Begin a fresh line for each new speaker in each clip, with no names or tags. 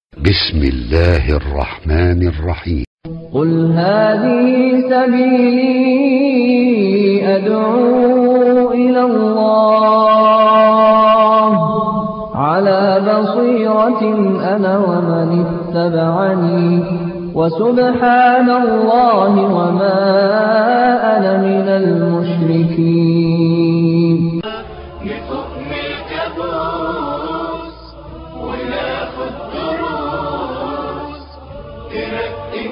بسم الله الرحمن الرحيم
قل هذه سبيلي أدعو إلى الله على بصيرة أنا ومن اتبعني وسبحان الله وما أنا من المشركين
نفهم الكابوس وناخد دروس ترقي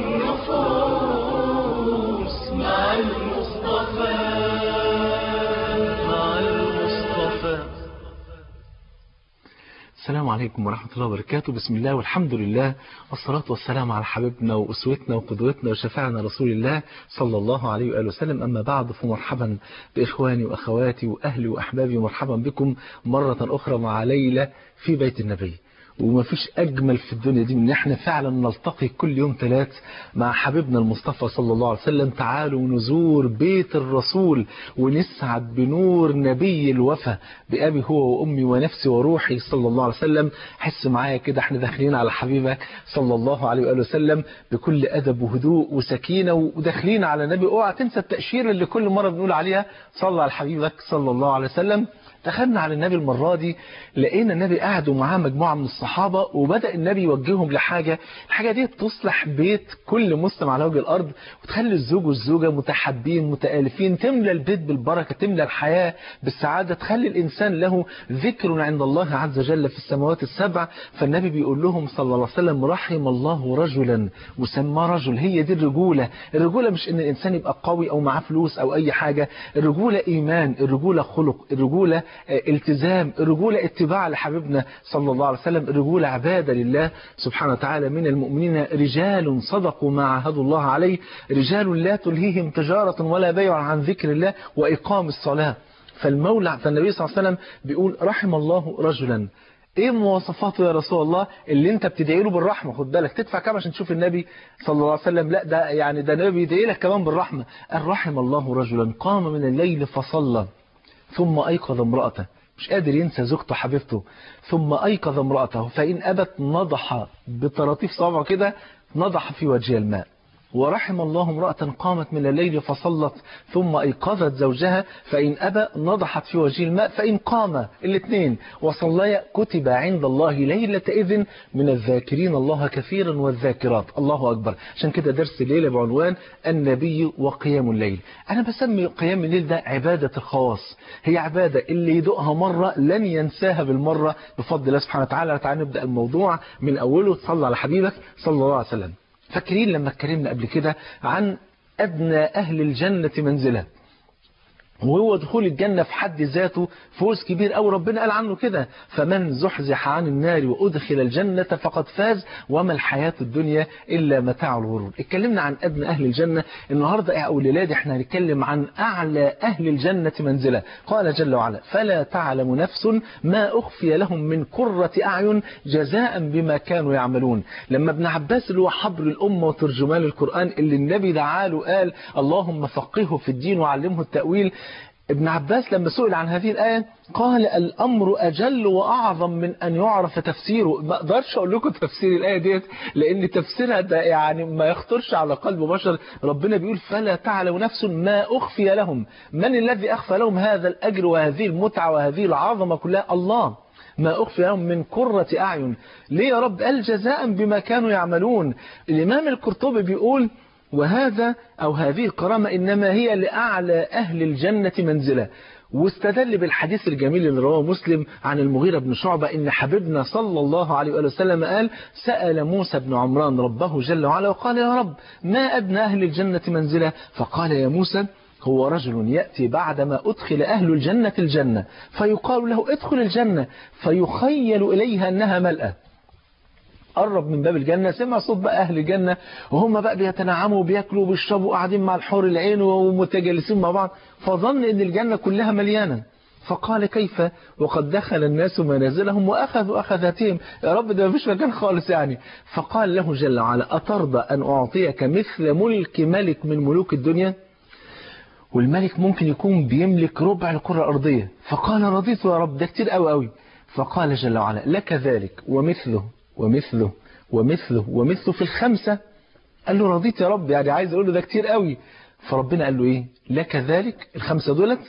النفوس مع المصطفى مع المصطفى
السلام عليكم ورحمة الله وبركاته بسم الله والحمد لله والصلاة والسلام على حبيبنا وأسوتنا وقدوتنا وشفاعنا رسول الله صلى الله عليه وآله وسلم أما بعد فمرحبا بإخواني وأخواتي وأهلي وأحبابي مرحبا بكم مرة أخرى مع ليلة في بيت النبي وما فيش أجمل في الدنيا دي من إن إحنا فعلا نلتقي كل يوم ثلاث مع حبيبنا المصطفى صلى الله عليه وسلم تعالوا نزور بيت الرسول ونسعد بنور نبي الوفا بأبي هو وأمي ونفسي وروحي صلى الله عليه وسلم حس معايا كده احنا داخلين على حبيبك صلى الله عليه وآله وسلم بكل أدب وهدوء وسكينة وداخلين على نبي اوعى تنسى التأشيرة اللي كل مرة بنقول عليها صلى على حبيبك صلى الله عليه وسلم دخلنا على النبي المرة دي لقينا النبي قاعد ومعاه مجموعة من الصحابة وبدأ النبي يوجههم لحاجة الحاجة دي تصلح بيت كل مسلم على وجه الأرض وتخلي الزوج والزوجة متحابين متآلفين تملى البيت بالبركة تملى الحياة بالسعادة تخلي الإنسان له ذكر عند الله عز وجل في السماوات السبع فالنبي بيقول لهم صلى الله عليه وسلم رحم الله رجلا وسماه رجل هي دي الرجولة الرجولة مش ان الإنسان يبقى قوي أو معاه فلوس أو أي حاجة الرجولة إيمان الرجولة خلق الرجولة التزام الرجولة اتباع لحبيبنا صلى الله عليه وسلم الرجولة عبادة لله سبحانه وتعالى من المؤمنين رجال صدقوا ما عاهدوا الله عليه رجال لا تلهيهم تجارة ولا بيع عن ذكر الله وإقام الصلاة فالمولى فالنبي صلى الله عليه وسلم بيقول رحم الله رجلا ايه مواصفاته يا رسول الله اللي انت بتدعي له بالرحمه خد بالك تدفع كام عشان تشوف النبي صلى الله عليه وسلم لا ده يعني ده النبي بيدعي لك كمان بالرحمه قال رحم الله رجلا قام من الليل فصلى ثم أيقظ امرأته مش قادر ينسى زوجته حبيبته ثم أيقظ امرأته فإن أبت نضح بطراطيف صابعه كده نضح في وجه الماء ورحم الله امرأة قامت من الليل فصلت ثم أيقظت زوجها فإن أبى نضحت في وجه الماء فإن قام الاثنين وصليا كتب عند الله ليلة إذن من الذاكرين الله كثيرا والذاكرات الله أكبر عشان كده درس الليلة بعنوان النبي وقيام الليل أنا بسمي قيام الليل ده عبادة الخواص هي عبادة اللي يدوقها مرة لن ينساها بالمرة بفضل الله سبحانه وتعالى تعالى نبدأ الموضوع من أوله تصلى على حبيبك صلى الله عليه وسلم فاكرين لما اتكلمنا قبل كده عن أدنى أهل الجنة منزلة وهو دخول الجنة في حد ذاته فوز كبير أو ربنا قال عنه كده فمن زحزح عن النار وأدخل الجنة فقد فاز وما الحياة الدنيا إلا متاع الغرور اتكلمنا عن أدنى أهل الجنة النهاردة يا أولاد احنا هنتكلم عن أعلى أهل الجنة منزلة قال جل وعلا فلا تعلم نفس ما أخفي لهم من قرة أعين جزاء بما كانوا يعملون لما ابن عباس اللي هو حبر الأمة وترجمان القرآن اللي النبي دعاله قال اللهم فقهه في الدين وعلمه التأويل ابن عباس لما سئل عن هذه الآية قال الأمر أجل وأعظم من أن يعرف تفسيره ما أقدرش أقول لكم تفسير الآية ديت لأن تفسيرها ده يعني ما يخطرش على قلب بشر ربنا بيقول فلا تعلم نفس ما أخفي لهم من الذي أخفى لهم هذا الأجر وهذه المتعة وهذه العظمة كلها الله ما أخفي لهم من قرة أعين ليه يا رب قال جزاء بما كانوا يعملون الإمام القرطبي بيقول وهذا أو هذه الكرامة إنما هي لأعلى أهل الجنة منزلة واستدل بالحديث الجميل اللي رواه مسلم عن المغيرة بن شعبة إن حبيبنا صلى الله عليه وآله وسلم قال سأل موسى بن عمران ربه جل وعلا وقال يا رب ما أدنى أهل الجنة منزلة فقال يا موسى هو رجل يأتي بعدما أدخل أهل الجنة الجنة فيقال له ادخل الجنة فيخيل إليها أنها ملأة قرب من باب الجنة سمع صوت بقى أهل الجنة وهم بقى بيتنعموا وبياكلوا وبيشربوا قاعدين مع الحور العين ومتجالسين مع بعض فظن ان الجنة كلها مليانة فقال كيف وقد دخل الناس منازلهم وأخذوا أخذاتهم يا رب ده مفيش مكان خالص يعني فقال له جل وعلا أترضى أن أعطيك مثل ملك ملك من ملوك الدنيا والملك ممكن يكون بيملك ربع الكرة الأرضية فقال رضيت يا رب ده كتير قوي قوي فقال جل وعلا لك ذلك ومثله ومثله ومثله ومثله في الخمسة قال له رضيت يا رب يعني عايز اقول له ده كتير قوي فربنا قال له ايه لك ذلك الخمسة دولت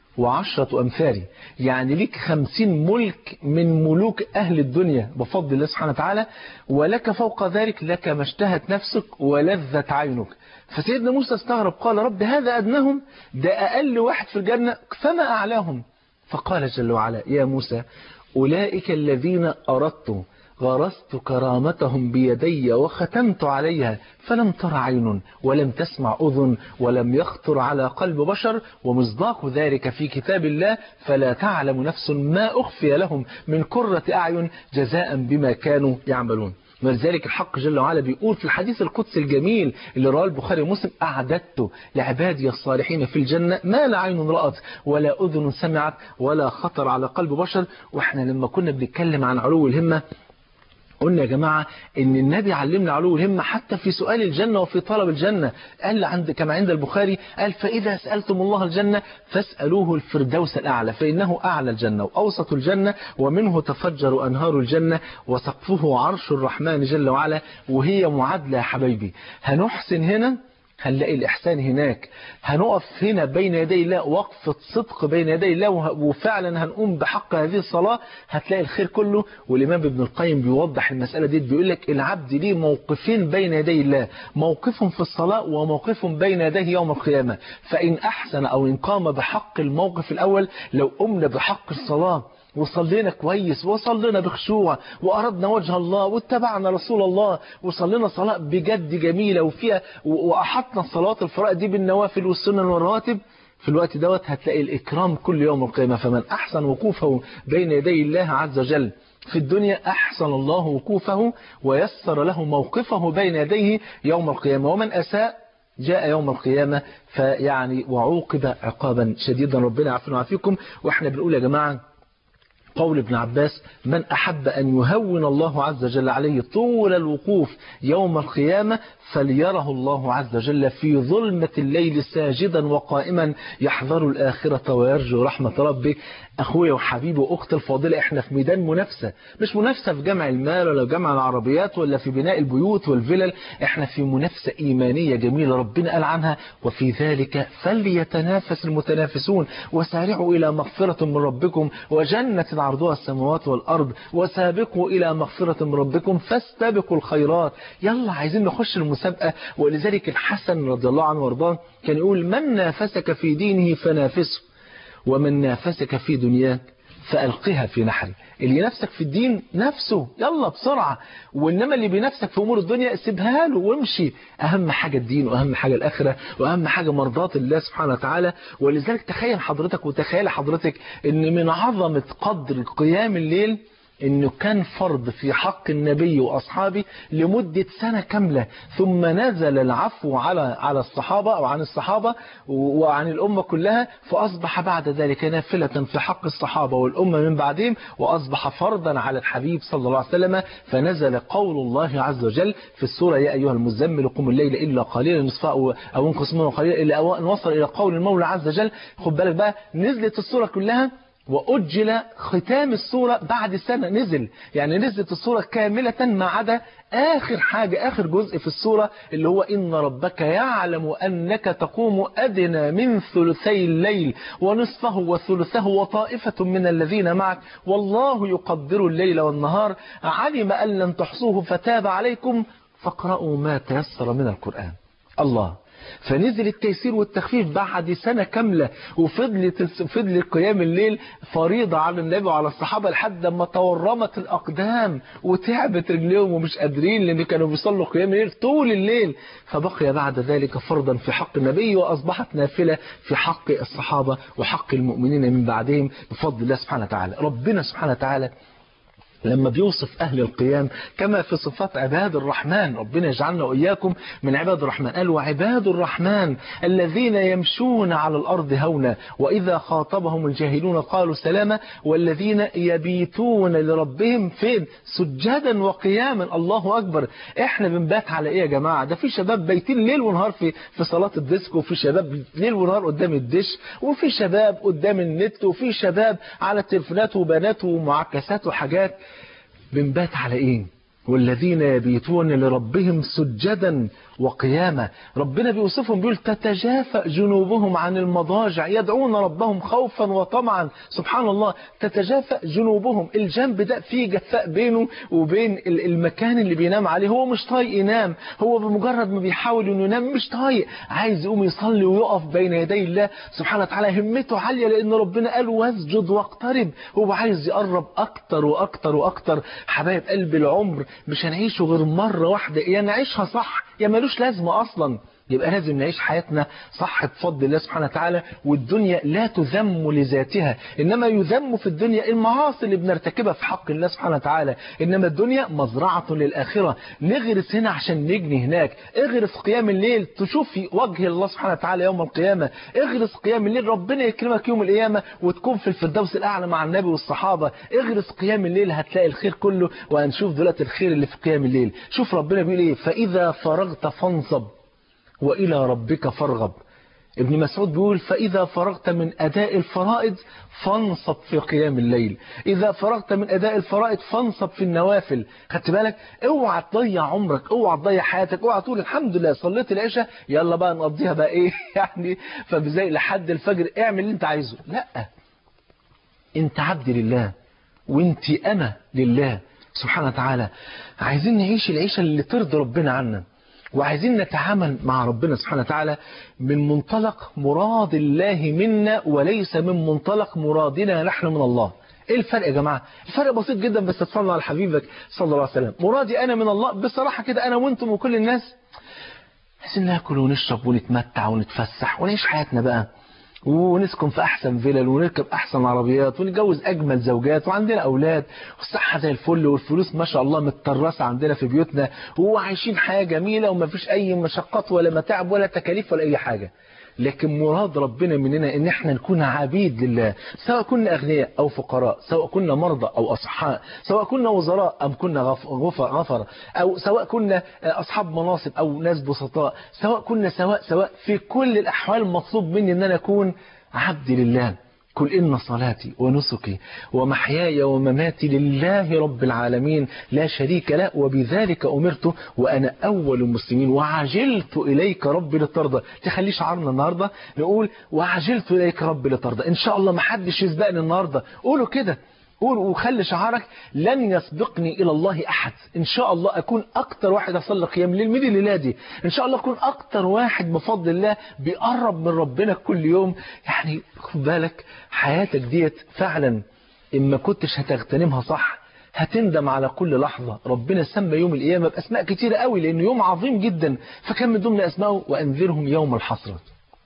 وعشرة أمثالي يعني ليك خمسين ملك من ملوك أهل الدنيا بفضل الله سبحانه وتعالى ولك فوق ذلك لك ما اشتهت نفسك ولذت عينك فسيدنا موسى استغرب قال رب هذا أدنهم ده أقل واحد في الجنة فما أعلاهم فقال جل وعلا يا موسى أولئك الذين أردت غرست كرامتهم بيدي وختمت عليها فلم تر عين ولم تسمع أذن ولم يخطر على قلب بشر ومصداق ذلك في كتاب الله فلا تعلم نفس ما أخفي لهم من كرة أعين جزاء بما كانوا يعملون ولذلك الحق جل وعلا بيقول في الحديث القدسي الجميل اللي رواه البخاري ومسلم أعددت لعبادي الصالحين في الجنة ما لا عين رأت ولا أذن سمعت ولا خطر على قلب بشر واحنا لما كنا بنتكلم عن علو الهمة قلنا يا جماعة ان النبي علمنا علو الهمة حتى في سؤال الجنة وفي طلب الجنة قال عند كما عند البخاري قال فإذا سألتم الله الجنة فاسألوه الفردوس الأعلى فإنه أعلى الجنة وأوسط الجنة ومنه تفجر أنهار الجنة وسقفه عرش الرحمن جل وعلا وهي معادلة يا حبايبي هنحسن هنا هنلاقي الإحسان هناك هنقف هنا بين يدي الله وقفة صدق بين يدي الله وفعلا هنقوم بحق هذه الصلاة هتلاقي الخير كله والإمام ابن القيم بيوضح المسألة دي بيقول لك العبد ليه موقفين بين يدي الله موقف في الصلاة وموقف بين يديه يوم القيامة فإن أحسن أو إن قام بحق الموقف الأول لو قمنا بحق الصلاة وصلينا كويس وصلينا بخشوع وأردنا وجه الله واتبعنا رسول الله وصلينا صلاة بجد جميلة وفيها وأحطنا الصلوات الفرائض دي بالنوافل والسنن والرواتب في الوقت دوت هتلاقي الإكرام كل يوم القيامة فمن أحسن وقوفه بين يدي الله عز وجل في الدنيا أحسن الله وقوفه ويسر له موقفه بين يديه يوم القيامة ومن أساء جاء يوم القيامة فيعني وعوقب عقابا شديدا ربنا يعافينا ويعافيكم واحنا بنقول يا جماعة قول ابن عباس من أحب أن يهون الله عز وجل عليه طول الوقوف يوم القيامة فليره الله عز وجل في ظلمة الليل ساجدا وقائما يحذر الآخرة ويرجو رحمة ربه أخويا وحبيبي وأختي الفاضلة إحنا في ميدان منافسة مش منافسة في جمع المال ولا جمع العربيات ولا في بناء البيوت والفلل إحنا في منافسة إيمانية جميلة ربنا قال عنها وفي ذلك فليتنافس المتنافسون وسارعوا إلى مغفرة من ربكم وجنة عرضها السماوات والأرض وسابقوا إلى مغفرة من ربكم فاستبقوا الخيرات يلا عايزين نخش المسابقة ولذلك الحسن رضي الله عنه وارضاه كان يقول من نافسك في دينه فنافسه ومن نافسك في دنياك فألقها في نحر اللي ينافسك في الدين نفسه يلا بسرعة وإنما اللي بينافسك في أمور الدنيا سيبها له وامشي أهم حاجة الدين وأهم حاجة الآخرة وأهم حاجة مرضاة الله سبحانه وتعالى ولذلك تخيل حضرتك وتخيل حضرتك إن من عظمة قدر قيام الليل انه كان فرض في حق النبي واصحابه لمدة سنة كاملة ثم نزل العفو على على الصحابة او عن الصحابة وعن الامة كلها فاصبح بعد ذلك نافلة في حق الصحابة والامة من بعدهم واصبح فرضا على الحبيب صلى الله عليه وسلم فنزل قول الله عز وجل في السورة يا ايها المزمل قم الليل الا قليلا نصفه او انقص منه قليلا الا ان وصل الى قول المولى عز وجل خد بالك بقى نزلت السورة كلها وأجل ختام الصورة بعد سنة نزل يعني نزلت الصورة كاملة ما عدا آخر حاجة آخر جزء في الصورة اللي هو إن ربك يعلم أنك تقوم أدنى من ثلثي الليل ونصفه وثلثه وطائفة من الذين معك والله يقدر الليل والنهار علم أن لن تحصوه فتاب عليكم فاقرأوا ما تيسر من القرآن الله فنزل التيسير والتخفيف بعد سنة كاملة وفضلت فضل قيام الليل فريضة على النبي وعلى الصحابة لحد ما تورمت الأقدام وتعبت رجليهم ومش قادرين لأن كانوا بيصلوا قيام الليل طول الليل فبقي بعد ذلك فرضا في حق النبي وأصبحت نافلة في حق الصحابة وحق المؤمنين من بعدهم بفضل الله سبحانه وتعالى ربنا سبحانه وتعالى لما بيوصف أهل القيام كما في صفات عباد الرحمن ربنا يجعلنا وإياكم من عباد الرحمن قال وعباد الرحمن الذين يمشون على الأرض هونا وإذا خاطبهم الجاهلون قالوا سلاما والذين يبيتون لربهم فين سجدا وقياما الله أكبر احنا بنبات على ايه يا جماعة ده في شباب بيتين ليل ونهار في في صلاة الديسكو وفي شباب ليل ونهار قدام الدش وفي شباب قدام النت وفي شباب على التليفونات وبنات ومعكسات وحاجات بنبات على ايه والذين يبيتون لربهم سجدا وقياما ربنا بيوصفهم بيقول تتجافى جنوبهم عن المضاجع يدعون ربهم خوفا وطمعا سبحان الله تتجافى جنوبهم الجنب ده فيه جفاء بينه وبين المكان اللي بينام عليه هو مش طايق ينام هو بمجرد ما بيحاول انه ينام مش طايق عايز يقوم يصلي ويقف بين يدي الله سبحانه وتعالى همته عاليه لان ربنا قال واسجد واقترب هو عايز يقرب اكتر واكتر واكتر حبايب قلب العمر مش هنعيشه غير مره واحده يا نعيشها صح يا ملوش لازمه اصلا يبقى لازم نعيش حياتنا صح بفضل الله سبحانه وتعالى والدنيا لا تذم لذاتها إنما يذم في الدنيا المعاصي اللي بنرتكبها في حق الله سبحانه وتعالى إنما الدنيا مزرعة للآخرة نغرس هنا عشان نجني هناك اغرس قيام الليل تشوف في وجه الله سبحانه وتعالى يوم القيامة اغرس قيام الليل ربنا يكرمك يوم القيامة وتكون في الفردوس الأعلى مع النبي والصحابة اغرس قيام الليل هتلاقي الخير كله وهنشوف دلوقتي الخير اللي في قيام الليل شوف ربنا بيقول ايه فإذا فرغت فانصب وإلى ربك فارغب ابن مسعود بيقول فإذا فرغت من أداء الفرائض فانصب في قيام الليل إذا فرغت من أداء الفرائض فانصب في النوافل خدت بالك اوعى تضيع عمرك اوعى تضيع حياتك اوعى تقول الحمد لله صليت العشاء يلا بقى نقضيها بقى ايه يعني فبزي لحد الفجر اعمل اللي انت عايزه لا انت عبد لله وانت انا لله سبحانه وتعالى عايزين نعيش العيشة اللي ترضي ربنا عنا وعايزين نتعامل مع ربنا سبحانه وتعالى من منطلق مراد الله منا وليس من منطلق مرادنا نحن من الله ايه الفرق يا جماعة الفرق بسيط جدا بس تصلوا على حبيبك صلى الله عليه وسلم مرادي انا من الله بصراحة كده انا وانتم وكل الناس عايزين ناكل ونشرب ونتمتع ونتفسح ونعيش حياتنا بقى ونسكن في احسن فيلل ونركب احسن عربيات ونتجوز اجمل زوجات وعندنا اولاد والصحه زي الفل والفلوس ما شاء الله متطرسه عندنا في بيوتنا وعايشين حياه جميله وما فيش اي مشقات ولا متاعب ولا تكاليف ولا اي حاجه لكن مراد ربنا مننا ان احنا نكون عبيد لله سواء كنا اغنياء او فقراء سواء كنا مرضى او اصحاء سواء كنا وزراء ام كنا غف- غفر غفر او سواء كنا اصحاب مناصب او ناس بسطاء سواء كنا سواء سواء في كل الاحوال مطلوب مني ان انا اكون عبد لله قل إن صلاتي ونسكي ومحياي ومماتي لله رب العالمين لا شريك له وبذلك أمرت وأنا أول المسلمين وعجلت إليك رب لترضى تخلي شعارنا النهاردة نقول وعجلت إليك رب لترضى إن شاء الله ما حدش يسبقني النهاردة قولوا كده قول وخلي شعارك لن يسبقني إلى الله أحد إن شاء الله أكون أكتر واحد أصلي قيام الليل من الليلة دي إن شاء الله أكون أكتر واحد بفضل الله بيقرب من ربنا كل يوم يعني خد بالك حياتك ديت فعلا إن ما كنتش هتغتنمها صح هتندم على كل لحظة ربنا سمى يوم القيامة بأسماء كتيرة قوي لأنه يوم عظيم جدا فكان من ضمن أسمائه وأنذرهم يوم الحسرة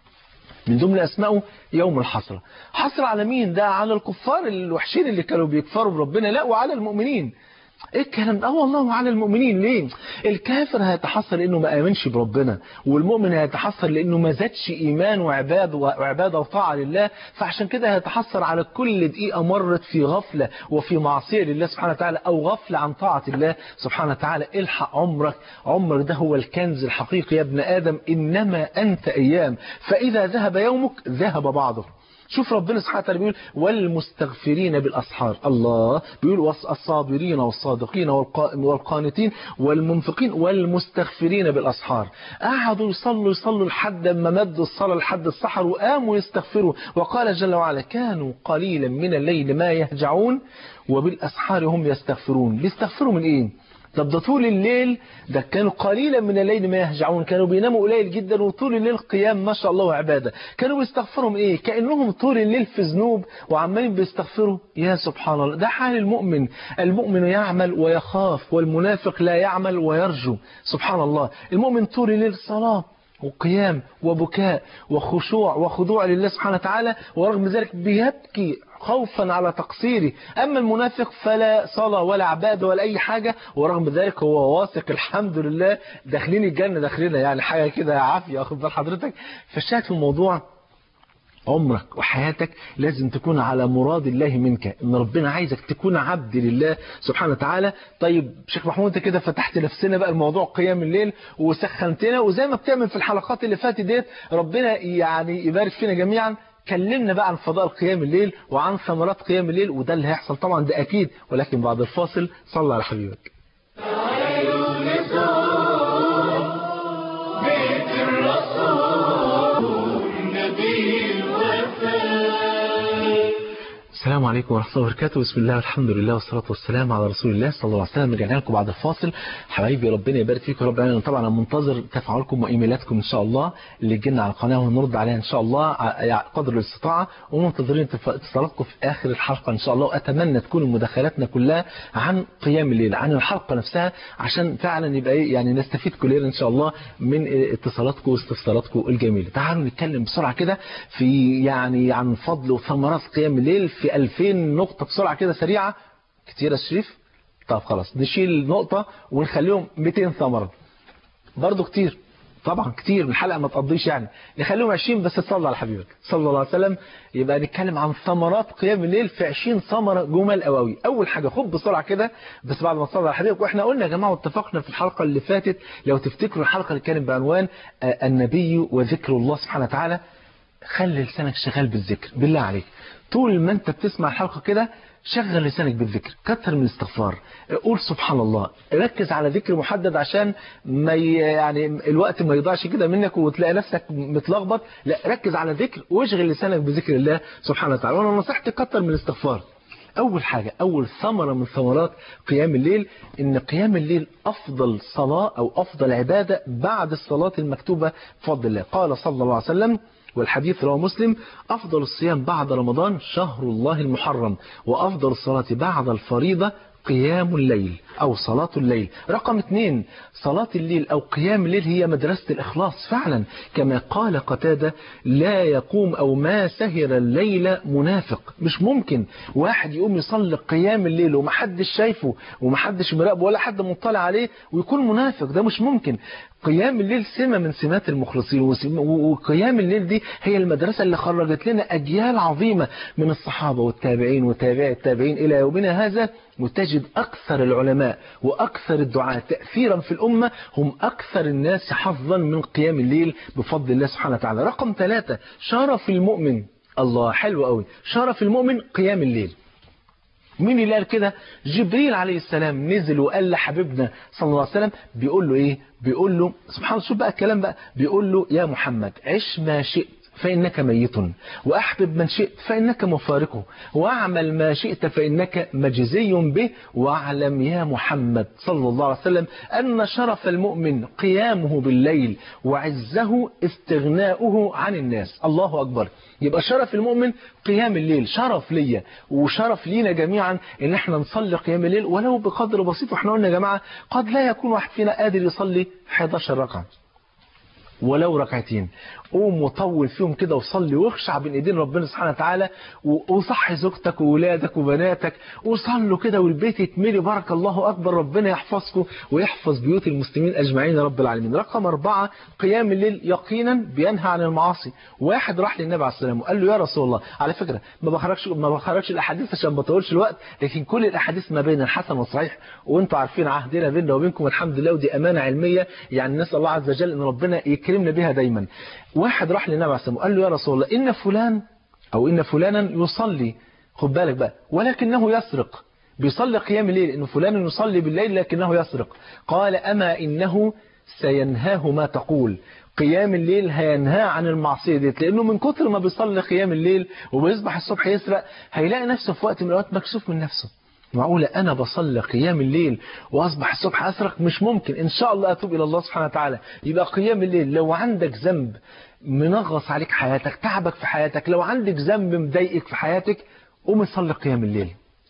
من ضمن أسمائه يوم الحسرة حسرة على مين ده على الكفار الوحشين اللي كانوا بيكفروا بربنا لا وعلى المؤمنين ايه الكلام ده اه والله على المؤمنين ليه الكافر هيتحسر لانه ما امنش بربنا والمؤمن هيتحسر لانه ما زادش ايمان وعباد وعباده وطاعه لله فعشان كده هيتحسر على كل دقيقه مرت في غفله وفي معصيه لله سبحانه وتعالى او غفله عن طاعه الله سبحانه وتعالى الحق عمرك عمرك ده هو الكنز الحقيقي يا ابن ادم انما انت ايام فاذا ذهب يومك ذهب بعضه شوف ربنا سبحانه وتعالى بيقول والمستغفرين بالأسحار الله بيقول الصابرين والصادقين والقا- والقانتين والمنفقين والمستغفرين بالأسحار قعدوا يصلوا يصلوا لحد ما مدوا الصلاة لحد السحر وقاموا يستغفروا وقال جل وعلا كانوا قليلا من الليل ما يهجعون وبالأسحار هم يستغفرون بيستغفروا من إيه طب ده طول الليل ده كانوا قليلا من الليل ما يهجعون كانوا بيناموا قليل جدا وطول الليل قيام ما شاء الله وعبادة كانوا بيستغفروا من ايه كأنهم طول الليل في ذنوب وعمالين بيستغفروا يا سبحان الله ده حال المؤمن المؤمن يعمل ويخاف والمنافق لا يعمل ويرجو سبحان الله المؤمن طول الليل صلاة وقيام وبكاء وخشوع وخضوع لله سبحانه وتعالى ورغم ذلك بيبكي خوفا على تقصيره أما المنافق فلا صلاة ولا عبادة ولا أي حاجة ورغم ذلك هو واثق الحمد لله داخلين الجنة داخلنا يعني حاجة كده عافية أخذ بال حضرتك فالشاهد في الموضوع عمرك وحياتك لازم تكون على مراد الله منك ان ربنا عايزك تكون عبد لله سبحانه وتعالى طيب شيخ محمود انت كده فتحت نفسنا بقى الموضوع قيام الليل وسخنتنا وزي ما بتعمل في الحلقات اللي فاتت ديت ربنا يعني يبارك فينا جميعا كلمنا بقى عن فضائل قيام الليل وعن ثمرات قيام الليل وده اللي هيحصل طبعا ده اكيد ولكن بعد الفاصل صلى على حبيبك السلام عليكم ورحمة الله وبركاته بسم الله والحمد لله والصلاة والسلام على رسول الله صلى الله عليه وسلم رجعنا لكم بعد الفاصل حبايبي ربنا يبارك فيكم رب العالمين طبعا انا منتظر تفاعلكم وايميلاتكم ان شاء الله اللي تجينا على القناة ونرد عليها ان شاء الله ع- قدر الاستطاعة ومنتظرين تف- اتصالاتكم في اخر الحلقة ان شاء الله واتمنى تكون مداخلاتنا كلها عن قيام الليل عن الحلقة نفسها عشان فعلا يبقى ايه يعني نستفيد كلنا ان شاء الله من إيه اتصالاتكم واستفساراتكم الجميلة تعالوا نتكلم بسرعة كده في يعني عن فضل وثمرات قيام الليل في 2000 نقطة بسرعة كده سريعة كتير يا شريف طب خلاص نشيل نقطة ونخليهم 200 ثمرة برضو كتير طبعا كتير الحلقة ما تقضيش يعني نخليهم 20 بس تصلي على حبيبك صلى الله عليه وسلم يبقى نتكلم عن ثمرات قيام الليل في 20 ثمرة جمل قوي اول حاجة خد بسرعة كده بس بعد ما تصلي على حبيبك واحنا قلنا يا جماعة واتفقنا في الحلقة اللي فاتت لو تفتكروا الحلقة اللي كانت بعنوان آه، النبي وذكر الله سبحانه وتعالى خلي لسانك شغال بالذكر بالله عليك طول ما انت بتسمع الحلقة كده شغل لسانك بالذكر كتر من الاستغفار قول سبحان الله ركز على ذكر محدد عشان ما ي- يعني الوقت ما يضيعش كده منك وتلاقي نفسك متلخبط لا ركز على ذكر واشغل لسانك بذكر الله سبحانه وتعالى وانا نصيحتي كتر من الاستغفار أول حاجة أول ثمرة من ثمرات قيام الليل إن قيام الليل أفضل صلاة أو أفضل عبادة بعد الصلاة المكتوبة بفضل الله قال صلى الله عليه وسلم والحديث رواه مسلم أفضل الصيام بعد رمضان شهر الله المحرم وأفضل الصلاة بعد الفريضة قيام الليل أو صلاة الليل رقم اثنين صلاة الليل أو قيام الليل هي مدرسة الإخلاص فعلا كما قال قتادة لا يقوم أو ما سهر الليل منافق مش ممكن واحد يقوم يصلي قيام الليل ومحدش شايفه ومحدش مراقبه ولا حد مطلع عليه ويكون منافق ده مش ممكن قيام الليل سمة من سمات المخلصين وسم- وقيام الليل دي هي المدرسة اللي خرجت لنا أجيال عظيمة من الصحابة والتابعين وتابعي التابعين إلى يومنا هذا وتجد أكثر العلماء وأكثر الدعاة تأثيرا في الأمة هم أكثر الناس حظا من قيام الليل بفضل الله سبحانه وتعالى رقم ثلاثة شرف المؤمن الله حلو قوي شرف المؤمن قيام الليل مين اللي قال كده جبريل عليه السلام نزل وقال لحبيبنا صلى الله عليه وسلم بيقول له ايه بيقول له سبحان الله شوف بقى الكلام بقى بيقول له يا محمد عش ما شئت فإنك ميت وأحبب من شئت فإنك مفارقه واعمل ما شئت فإنك مجزي به واعلم يا محمد صلى الله عليه وسلم أن شرف المؤمن قيامه بالليل وعزه استغناؤه عن الناس الله أكبر يبقى شرف المؤمن قيام الليل شرف ليا وشرف لينا جميعا ان احنا نصلي قيام الليل ولو بقدر بسيط واحنا قلنا يا جماعه قد لا يكون واحد فينا قادر يصلي 11 ركعه ولو ركعتين قوم وطول فيهم كده وصلي واخشع بين ايدين ربنا سبحانه وتعالى و- وصحي زوجتك وولادك وبناتك وصلوا كده والبيت يتملي بارك الله اكبر ربنا يحفظكم ويحفظ بيوت المسلمين اجمعين يا رب العالمين رقم أربعة قيام الليل يقينا بينهى عن المعاصي واحد راح للنبي عليه السلام وقال له يا رسول الله على فكرة ما بخرجش ما بخرجش الاحاديث عشان ما اطولش الوقت لكن كل الاحاديث ما بين الحسن والصحيح وانتم عارفين عهدنا بيننا وبينكم الحمد لله ودي امانه علميه يعني نسال الله عز وجل ان ربنا يكرمنا بها دايما واحد راح للنبي عليه السلام وقال له يا رسول الله ان فلان او ان فلانا يصلي خد بالك بقى ولكنه يسرق بيصلي قيام الليل انه فلان يصلي بالليل لكنه يسرق قال اما انه سينهاه ما تقول قيام الليل هينهاه عن المعصية ديت لأنه من كتر ما بيصلي قيام الليل وبيصبح الصبح يسرق هيلاقي نفسه في وقت من الأوقات مكسوف من نفسه معقولة أنا بصلي قيام الليل وأصبح الصبح أسرق مش ممكن إن شاء الله أتوب إلى الله سبحانه وتعالى يبقى قيام الليل لو عندك ذنب منغص عليك حياتك تعبك في حياتك لو عندك ذنب مضايقك في حياتك قوم صلي قيام الليل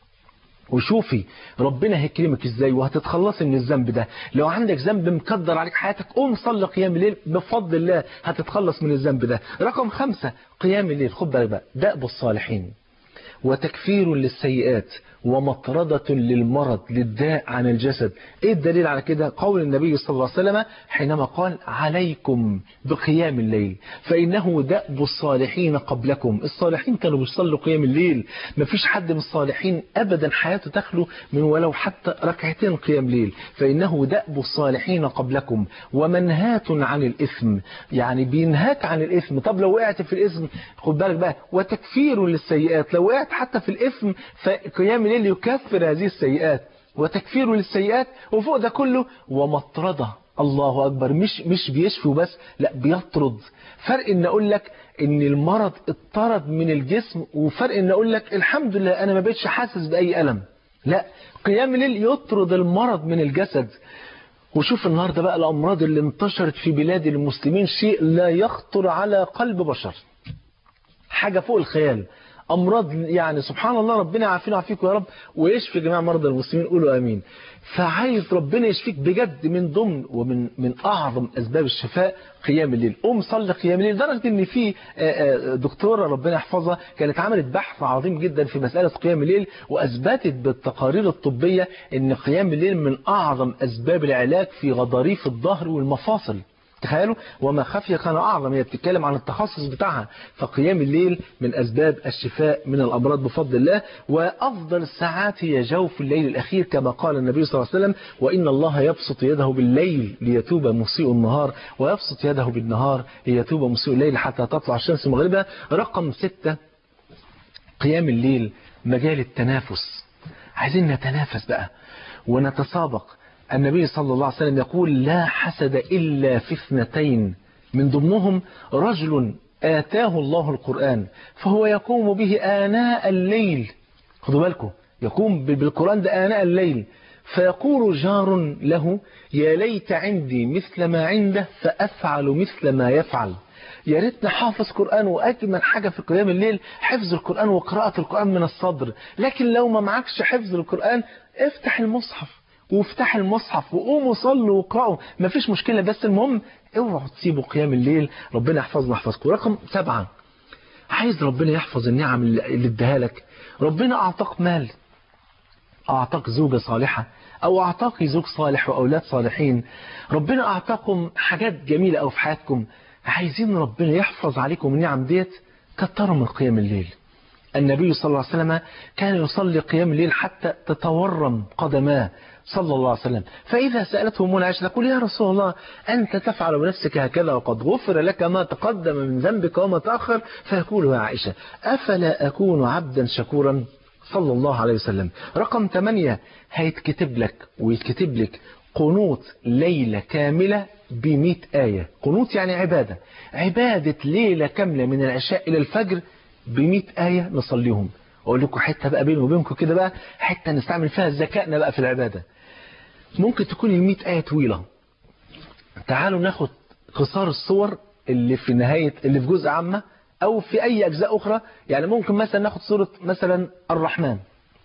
وشوفي ربنا هيكرمك ازاي وهتتخلصي من الذنب ده لو عندك ذنب مكدر عليك حياتك قوم صلي قيام الليل بفضل الله هتتخلص من الذنب ده رقم خمسة قيام الليل خد بالك بقى دأب الصالحين وتكفير للسيئات ومطردة للمرض للداء عن الجسد ايه الدليل على كده قول النبي صلى الله عليه وسلم حينما قال عليكم بقيام الليل فإنه دأب الصالحين قبلكم الصالحين كانوا بيصلوا قيام الليل مفيش حد من الصالحين أبدا حياته تخلو من ولو حتى ركعتين قيام ليل فإنه دأب الصالحين قبلكم ومنهاة عن الإثم يعني بينهاك عن الإثم طب لو وقعت في الإثم خد بالك بقى وتكفير للسيئات لو وقعت حتى في الإثم فقيام الليل يكفر هذه السيئات وتكفير للسيئات وفوق ده كله ومطردة الله أكبر مش مش بيشفي وبس لا بيطرد فرق ان اقول لك ان المرض اطرد من الجسم وفرق ان اقول لك الحمد لله انا ما بقتش حاسس باي الم لا قيام الليل يطرد المرض من الجسد وشوف النهارده بقى الامراض اللي انتشرت في بلاد المسلمين شيء لا يخطر على قلب بشر حاجه فوق الخيال امراض يعني سبحان الله ربنا يعافينا ويعافيكم يا رب ويشفي جميع مرضى المسلمين قولوا امين فعايز ربنا يشفيك بجد من ضمن ومن من اعظم اسباب الشفاء قيام الليل قوم صلي قيام الليل لدرجه ان في دكتوره ربنا يحفظها كانت عملت بحث عظيم جدا في مساله قيام الليل واثبتت بالتقارير الطبيه ان قيام الليل من اعظم اسباب العلاج في غضاريف الظهر والمفاصل تخيلوا وما خفي كان أعظم هي بتتكلم عن التخصص بتاعها فقيام الليل من أسباب الشفاء من الأمراض بفضل الله وأفضل الساعات هي جوف الليل الأخير كما قال النبي صلى الله عليه وسلم وإن الله يبسط يده بالليل ليتوب مسيء النهار ويبسط يده بالنهار ليتوب مسيء الليل حتى تطلع الشمس مغربها رقم ستة قيام الليل مجال التنافس عايزين نتنافس بقى ونتسابق النبي صلى الله عليه وسلم يقول لا حسد إلا في اثنتين من ضمنهم رجل آتاه الله القرآن فهو يقوم به آناء الليل خدوا بالكم يقوم بالقرآن ده آناء الليل فيقول جار له يا ليت عندي مثل ما عنده فأفعل مثل ما يفعل يا ريتني حافظ قرآن وأجمل حاجة في قيام الليل حفظ القرآن وقراءة القرآن من الصدر لكن لو ما معكش حفظ القرآن افتح المصحف وافتح المصحف وقوموا صلوا واقرأوا مفيش مشكلة بس المهم اوعوا تسيبوا قيام الليل ربنا يحفظنا يحفظكم رقم سبعة عايز ربنا يحفظ النعم اللي اداها لك ربنا أعطاك مال أعطاك زوجة صالحة أو أعطاك زوج صالح وأولاد صالحين ربنا أعطاكم حاجات جميلة أو في حياتكم عايزين ربنا يحفظ عليكم النعم ديت كتروا من قيام الليل النبي صلى الله عليه وسلم كان يصلي قيام الليل حتى تتورم قدماه صلى الله عليه وسلم فإذا سألته منى عائشة تقول يا رسول الله أنت تفعل بنفسك هكذا وقد غفر لك ما تقدم من ذنبك وما تأخر فيقول يا عائشة أفلا أكون عبدا شكورا صلى الله عليه وسلم رقم 8 هيتكتب لك ويتكتب لك قنوت ليلة كاملة بمئة آية قنوت يعني عبادة عبادة ليلة كاملة من العشاء إلى الفجر بمئة آية نصليهم أقول لكم حتة بقى بيني وبينكم كده بقى حتة نستعمل فيها ذكائنا بقى في العبادة ممكن تكون المئة آية طويلة تعالوا ناخد قصار الصور اللي في نهاية اللي في جزء عامة أو في أي أجزاء أخرى يعني ممكن مثلا ناخد سورة مثلا الرحمن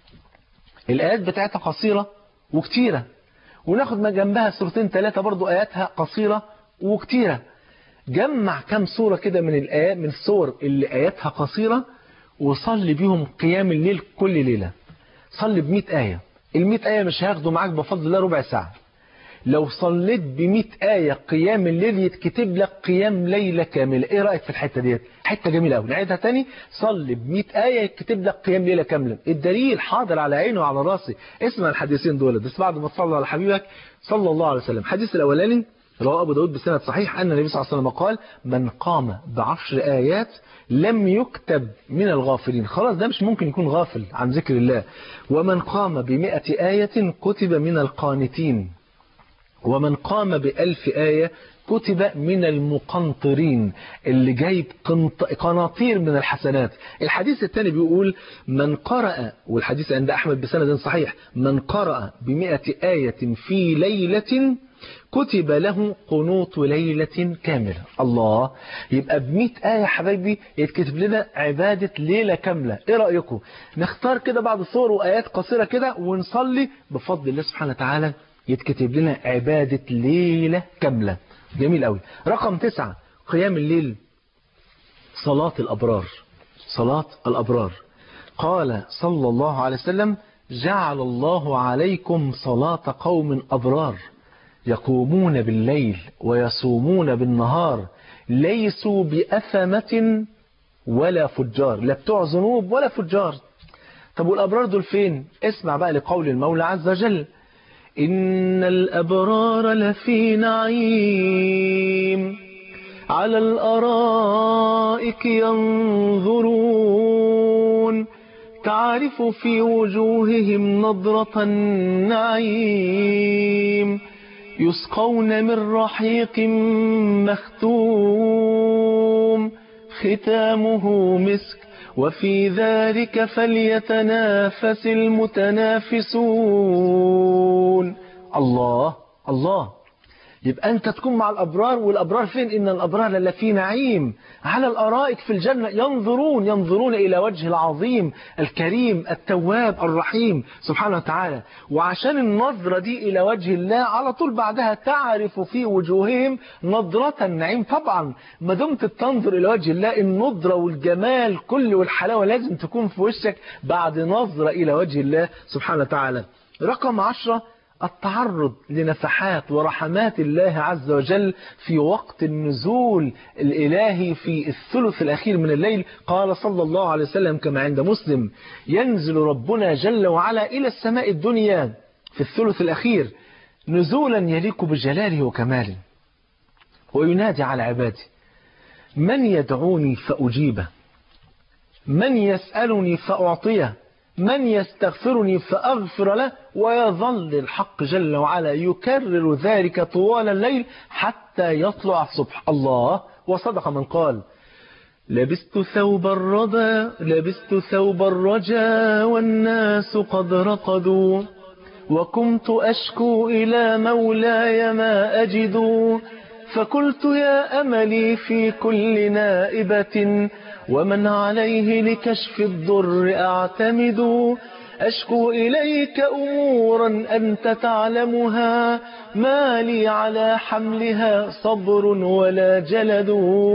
الآيات بتاعتها قصيرة وكتيرة وناخد ما جنبها سورتين ثلاثة برضو آياتها قصيرة وكتيرة جمع كم صورة كده من الآيات من الصور اللي آياتها قصيرة وصلي بيهم قيام الليل كل ليلة صلي بمئة آية المئة آية مش هياخدوا معاك بفضل الله ربع ساعة لو صليت بمئة آية قيام الليل يتكتب لك قيام ليلة كاملة ايه رأيك في الحتة ديت حتة جميلة قوي نعيدها تاني صلي بمئة آية يتكتب لك قيام ليلة كاملة الدليل حاضر على عيني وعلى راسي اسمع الحديثين دول بس بعد ما تصلي على حبيبك صلى الله عليه وسلم الحديث الأولاني رواه أبو داود بسند صحيح أن النبي صلى الله عليه وسلم قال من قام بعشر آيات لم يكتب من الغافلين خلاص ده مش ممكن يكون غافل عن ذكر الله ومن قام بمئة آية كتب من القانتين ومن قام بألف آية كتب من المقنطرين اللي جايب قناطير من الحسنات الحديث الثاني بيقول من قرأ والحديث عند أحمد بسند صحيح من قرأ بمئة آية في ليلة كتب له قنوط ليلة كاملة الله يبقى بمئة آية حبايبي يتكتب لنا عبادة ليلة كاملة ايه رأيكم نختار كده بعض الصور وآيات قصيرة كده ونصلي بفضل الله سبحانه وتعالى يتكتب لنا عبادة ليلة كاملة جميل قوي رقم تسعة قيام الليل صلاة الأبرار صلاة الأبرار قال صلى الله عليه وسلم جعل الله عليكم صلاة قوم أبرار يقومون بالليل ويصومون بالنهار ليسوا بأثمة ولا فجار لا بتوع ذنوب ولا فجار طب والأبرار دول فين اسمع بقى لقول المولى عز وجل إن الأبرار لفي نعيم على الأرائك ينظرون تعرف في وجوههم نظرة النعيم يسقون من رحيق مختوم ختامه مسك وفي ذلك فليتنافس المتنافسون الله الله يبقى أنت تكون مع الأبرار والأبرار فين إن الأبرار لفي نعيم على الأرائك في الجنة ينظرون ينظرون إلى وجه العظيم الكريم التواب الرحيم سبحانه وتعالى وعشان النظرة دي إلى وجه الله على طول بعدها تعرف في وجوههم نظرة النعيم طبعا ما دمت تنظر إلى وجه الله النضرة والجمال كل والحلاوة لازم تكون في وشك بعد نظرة إلى وجه الله سبحانه وتعالى رقم عشرة التعرض لنفحات ورحمات الله عز وجل في وقت النزول الإلهي في الثلث الأخير من الليل قال صلى الله عليه وسلم كما عند مسلم ينزل ربنا جل وعلا إلى السماء الدنيا في الثلث الأخير نزولا يليق بجلاله وكماله وينادي على عباده من يدعوني فأجيبه من يسألني فأعطيه من يستغفرني فأغفر له ويظل الحق جل وعلا يكرر ذلك طوال الليل حتى يطلع الصبح الله وصدق من قال لبست ثوب الرضا لبست ثوب الرجا والناس قد رقدوا وكنت أشكو إلى مولاي ما أجد فقلت يا أملي في كل نائبة ومن عليه لكشف الضر أعتمد أشكو إليك أمورا أنت تعلمها ما لي على حملها صبر ولا جلد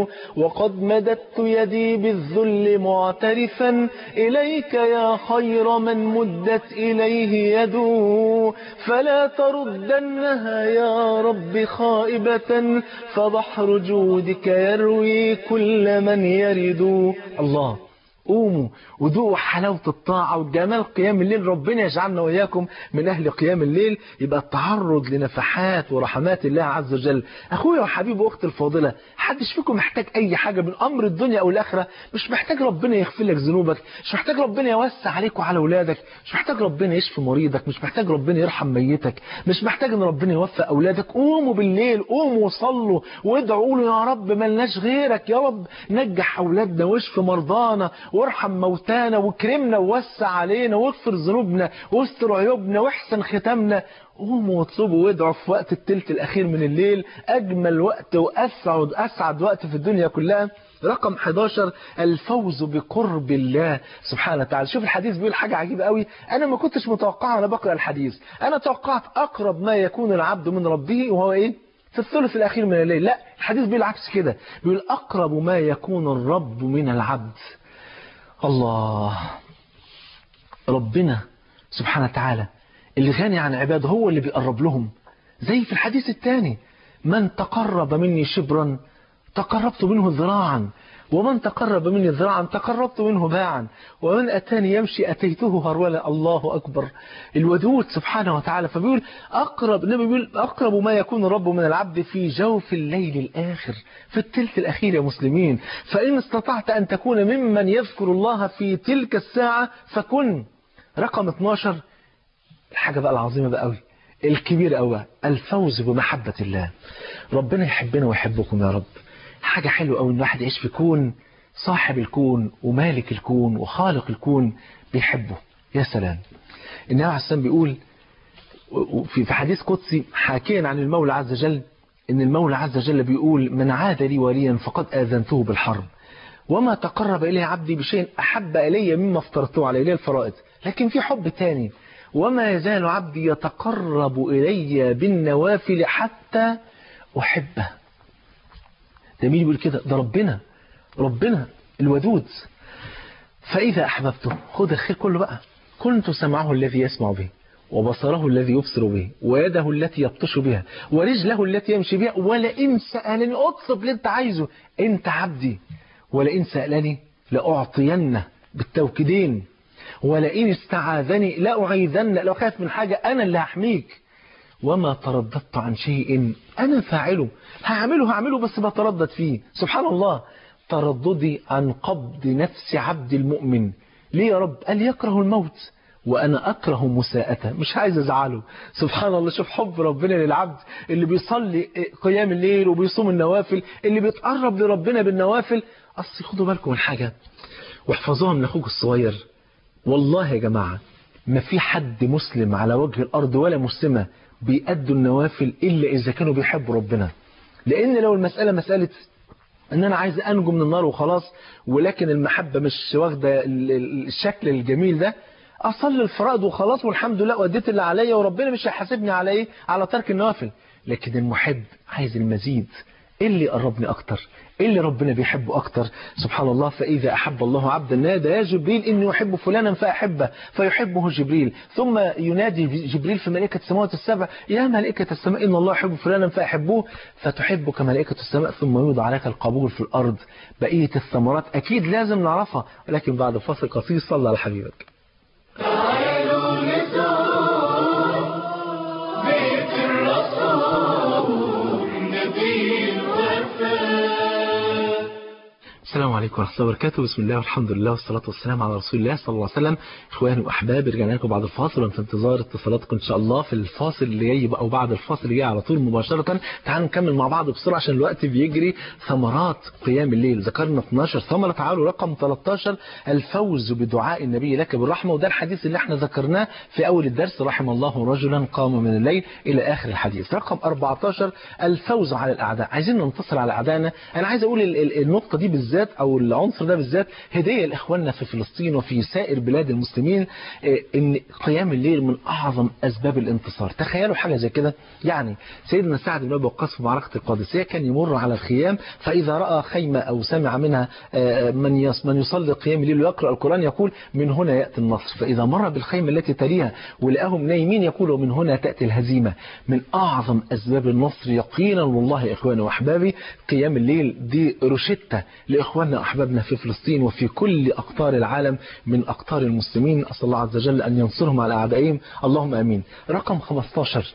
وقد مددت يدي بالذل معترفا إليك يا خير من مدت إليه يدو فلا تردنها يا رب خائبة فبحر جودك يروي كل من يرد الله قوموا وذوقوا حلاوة الطاعة وجمال قيام الليل ربنا يجعلنا وإياكم من أهل قيام الليل يبقى التعرض لنفحات ورحمات الله عز وجل أخويا وحبيبي وأختي الفاضلة حدش فيكم محتاج أي حاجة من أمر الدنيا أو الآخرة مش محتاج ربنا يغفر لك ذنوبك مش محتاج ربنا يوسع عليك وعلى أولادك مش محتاج ربنا يشفي مريضك مش محتاج ربنا يرحم ميتك مش محتاج ان ربنا يوفق أولادك قوموا بالليل قوموا وصلوا وادعوا قولوا يا رب ملناش غيرك يا رب نجح أولادنا واشفي مرضانا وارحم موتانا واكرمنا ووسع علينا واغفر ذنوبنا واستر عيوبنا واحسن ختامنا قوموا واطلبوا وادعوا في وقت التلت الأخير من الليل أجمل وقت وأسعد أسعد وقت في الدنيا كلها رقم 11 الفوز بقرب الله سبحانه وتعالى شوف الحديث بيقول حاجة عجيبة قوي أنا ما كنتش متوقعها أنا بقرأ الحديث أنا توقعت أقرب ما يكون العبد من ربه وهو إيه في الثلث الأخير من الليل لا الحديث بيقول عكس كده بيقول أقرب ما يكون الرب من العبد الله ربنا سبحانه وتعالى اللي غني عن عباده هو اللي بيقرب لهم زي في الحديث الثاني من تقرب مني شبرا تقربت منه ذراعا ومن تقرب مني ذراعا تقربت منه باعا ومن أتاني يمشي أتيته هرولا الله أكبر الودود سبحانه وتعالى فبيقول أقرب النبي بيقول أقرب ما يكون الرب من العبد في جوف الليل الآخر في التلت الأخير يا مسلمين فإن استطعت أن تكون ممن يذكر الله في تلك الساعة فكن رقم 12 الحاجة بقى العظيمة بقى قوي الكبير قوي الفوز بمحبة الله ربنا يحبنا ويحبكم يا رب حاجة حلوة قوي ان الواحد يعيش في كون صاحب الكون ومالك الكون وخالق الكون بيحبه يا سلام النبي عليه السلام بيقول في حديث قدسي حاكيا عن المولى عز وجل ان المولى عز وجل بيقول من عاد لي وليا فقد آذنته بالحرب وما تقرب إلي عبدي بشيء أحب إلي مما افترضته عليه إليه الفرائض لكن في حب تاني وما يزال عبدي يتقرب إلي بالنوافل حتى أحبه ده مين بيقول كده ده ربنا ربنا الودود فإذا أحببته خد الخير كله بقى كنت سمعه الذي يسمع به وبصره الذي يبصر به ويده التي يبطش بها ورجله التي يمشي بها ولئن سألني أطلب اللي أنت عايزه أنت عبدي ولئن سألني لأعطينه بالتوكيدين ولئن استعاذني لا أعيذن لو خاف من حاجة أنا اللي هحميك وما ترددت عن شيء أنا فاعله هعمله هعمله بس بتردد فيه سبحان الله ترددي عن قبض نفس عبد المؤمن ليه يا رب قال يكره الموت وأنا أكره مساءته مش عايز أزعله سبحان الله شوف حب ربنا للعبد اللي بيصلي قيام الليل وبيصوم النوافل اللي بيتقرب لربنا بالنوافل أصل خدوا بالكم من حاجة واحفظوها من أخوك الصغير والله يا جماعة ما في حد مسلم على وجه الأرض ولا مسلمة بيأدوا النوافل إلا إذا كانوا بيحبوا ربنا لأن لو المسألة مسألة ان انا عايز انجو من النار وخلاص ولكن المحبة مش واخدة الشكل الجميل ده اصلي الفرائض وخلاص والحمد لله واديت اللي عليا وربنا مش هيحاسبني على ايه على ترك النوافل لكن المحب عايز المزيد ايه اللي يقربني اكتر ايه اللي ربنا بيحبه اكتر سبحان الله فاذا احب الله عبدا نادى يا جبريل اني احب فلانا فاحبه فيحبه جبريل ثم ينادي جبريل في ملائكه السماوات السبع يا ملائكه السماء ان الله يحب فلانا فاحبوه فتحبك ملائكه السماء ثم يوضع عليك القبول في الارض بقيه الثمرات اكيد لازم نعرفها ولكن بعد فاصل قصير صلى على حبيبك
تعالوا نزور بيت الرسول نبي الوفاء
السلام عليكم ورحمة الله وبركاته بسم الله والحمد لله والصلاة والسلام على رسول الله صلى الله عليه وسلم إخواني وأحبابي رجعنا لكم بعد الفاصل وفي انتظار اتصالاتكم إن شاء الله في الفاصل اللي جاي أو بعد الفاصل اللي جاي على طول مباشرة تعالوا نكمل مع بعض بسرعة عشان الوقت بيجري ثمرات قيام الليل ذكرنا 12 ثمرة تعالوا رقم 13 الفوز بدعاء النبي لك بالرحمة وده الحديث اللي احنا ذكرناه في أول الدرس رحم الله رجلا قام من الليل إلى آخر الحديث رقم 14 الفوز على الأعداء عايزين ننتصر على أعدائنا أنا عايز أقول ال- ال- النقطة دي بالذات أو العنصر ده بالذات هدية لإخواننا في فلسطين وفي سائر بلاد المسلمين إيه، إن قيام الليل من أعظم أسباب الانتصار تخيلوا حاجة زي كده يعني سيدنا سعد بن أبي وقاص في معركة القادسية كان يمر على الخيام فإذا رأى خيمة أو سمع منها آه، من يص- من يصلي قيام الليل ويقرأ القرآن يقول من هنا يأتي النصر فإذا مر بالخيمة التي تليها ولقاهم نايمين يقول ومن هنا تأتي الهزيمة من أعظم أسباب النصر يقينا والله يا إخواني وأحبابي قيام الليل دي روشتة لإخواننا وأحبابنا في فلسطين وفي كل أقطار العالم من أقطار المسلمين أسأل الله عز وجل أن ينصرهم على أعدائهم اللهم آمين رقم 15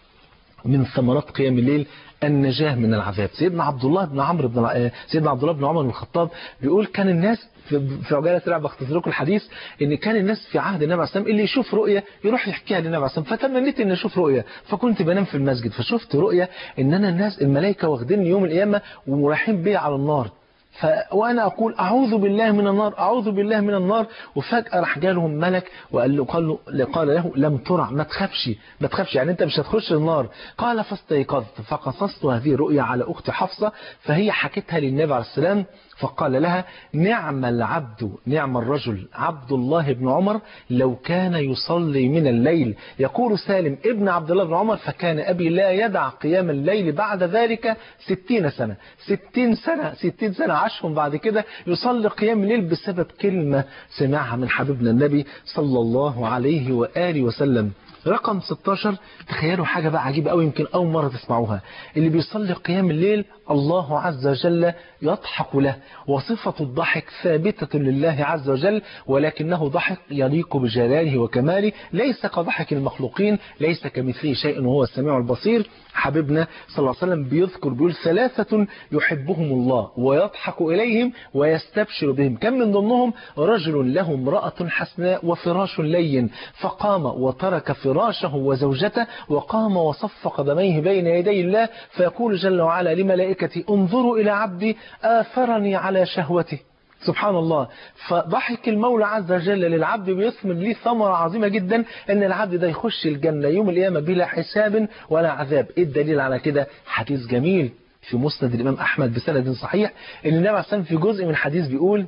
من ثمرات قيام الليل النجاة من العذاب سيدنا عبد الله بن عمرو بن الع- سيدنا عبد الله بن عمر بن الخطاب بيقول كان الناس في في عجالة سريعة بختصر لكم الحديث ان كان الناس في عهد النبي عليه الصلاه والسلام اللي يشوف رؤية يروح يحكيها للنبي عليه الصلاه والسلام فتمنيت ان اشوف رؤية فكنت بنام في المسجد فشفت رؤية ان انا الناس الملائكة واخديني يوم القيامة ورايحين بيا على النار ف... وانا اقول اعوذ بالله من النار اعوذ بالله من النار وفجاه راح جالهم ملك وقال له قال له قال له لم ترع ما تخافش ما تخافش يعني انت مش هتخش النار قال فاستيقظت فقصصت هذه الرؤيا على اختي حفصه فهي حكتها للنبي عليه السلام فقال لها نعم العبد نعم الرجل عبد الله بن عمر لو كان يصلي من الليل يقول سالم ابن عبد الله بن عمر فكان أبي لا يدع قيام الليل بعد ذلك ستين سنة ستين سنة ستين سنة عاشهم بعد كده يصلي قيام الليل بسبب كلمة سمعها من حبيبنا النبي صلى الله عليه وآله وسلم رقم 16 تخيلوا حاجة بقى عجيبة قوي يمكن أول مرة تسمعوها اللي بيصلي قيام الليل الله عز وجل يضحك له وصفة الضحك ثابتة لله عز وجل ولكنه ضحك يليق بجلاله وكماله ليس كضحك المخلوقين ليس كمثله شيء وهو السميع البصير حبيبنا صلى الله عليه وسلم بيذكر بيقول ثلاثة يحبهم الله ويضحك إليهم ويستبشر بهم كم من ضمنهم رجل له امرأة حسناء وفراش لين فقام وترك فراشه وزوجته وقام وصف قدميه بين يدي الله فيقول جل وعلا لملائكته انظروا إلى عبدي آثرني على شهوته سبحان الله فضحك المولى عز وجل للعبد بيثمر ليه ثمرة عظيمة جدا ان العبد ده يخش الجنة يوم القيامة بلا حساب ولا عذاب ايه الدليل على كده حديث جميل في مسند الامام احمد بسند صحيح ان النبي عليه الصلاه والسلام في جزء من الحديث بيقول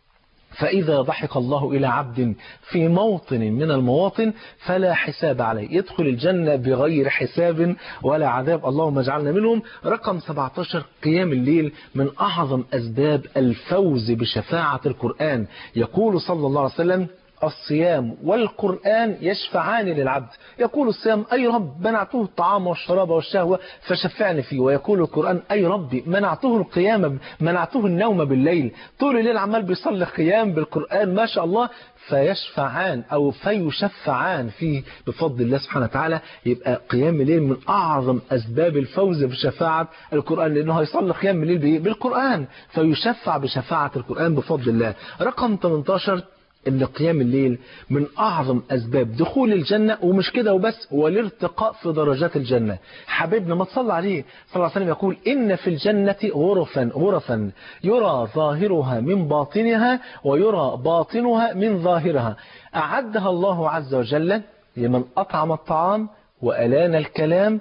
فإذا ضحك الله إلى عبد في موطن من المواطن فلا حساب عليه يدخل الجنة بغير حساب ولا عذاب اللهم اجعلنا منهم رقم 17 قيام الليل من أعظم أسباب الفوز بشفاعة القرآن يقول صلى الله عليه وسلم الصيام والقرآن يشفعان للعبد يقول الصيام أي رب منعته الطعام والشراب والشهوة فشفعني فيه ويقول القرآن أي ربي منعته القيام منعته النوم بالليل طول الليل عمال بيصلي قيام بالقرآن ما شاء الله فيشفعان أو فيشفعان فيه بفضل الله سبحانه وتعالى يبقى قيام الليل من أعظم أسباب الفوز بشفاعة القرآن لأنه هيصلي قيام الليل بإيه؟ بالقرآن فيشفع بشفاعة القرآن بفضل الله رقم 18 ان قيام الليل من اعظم اسباب دخول الجنه ومش كده وبس والارتقاء في درجات الجنه حبيبنا ما تصلى عليه صلى الله عليه وسلم يقول ان في الجنه غرفا غرفا يرى ظاهرها من باطنها ويرى باطنها من ظاهرها اعدها الله عز وجل لمن اطعم الطعام والان الكلام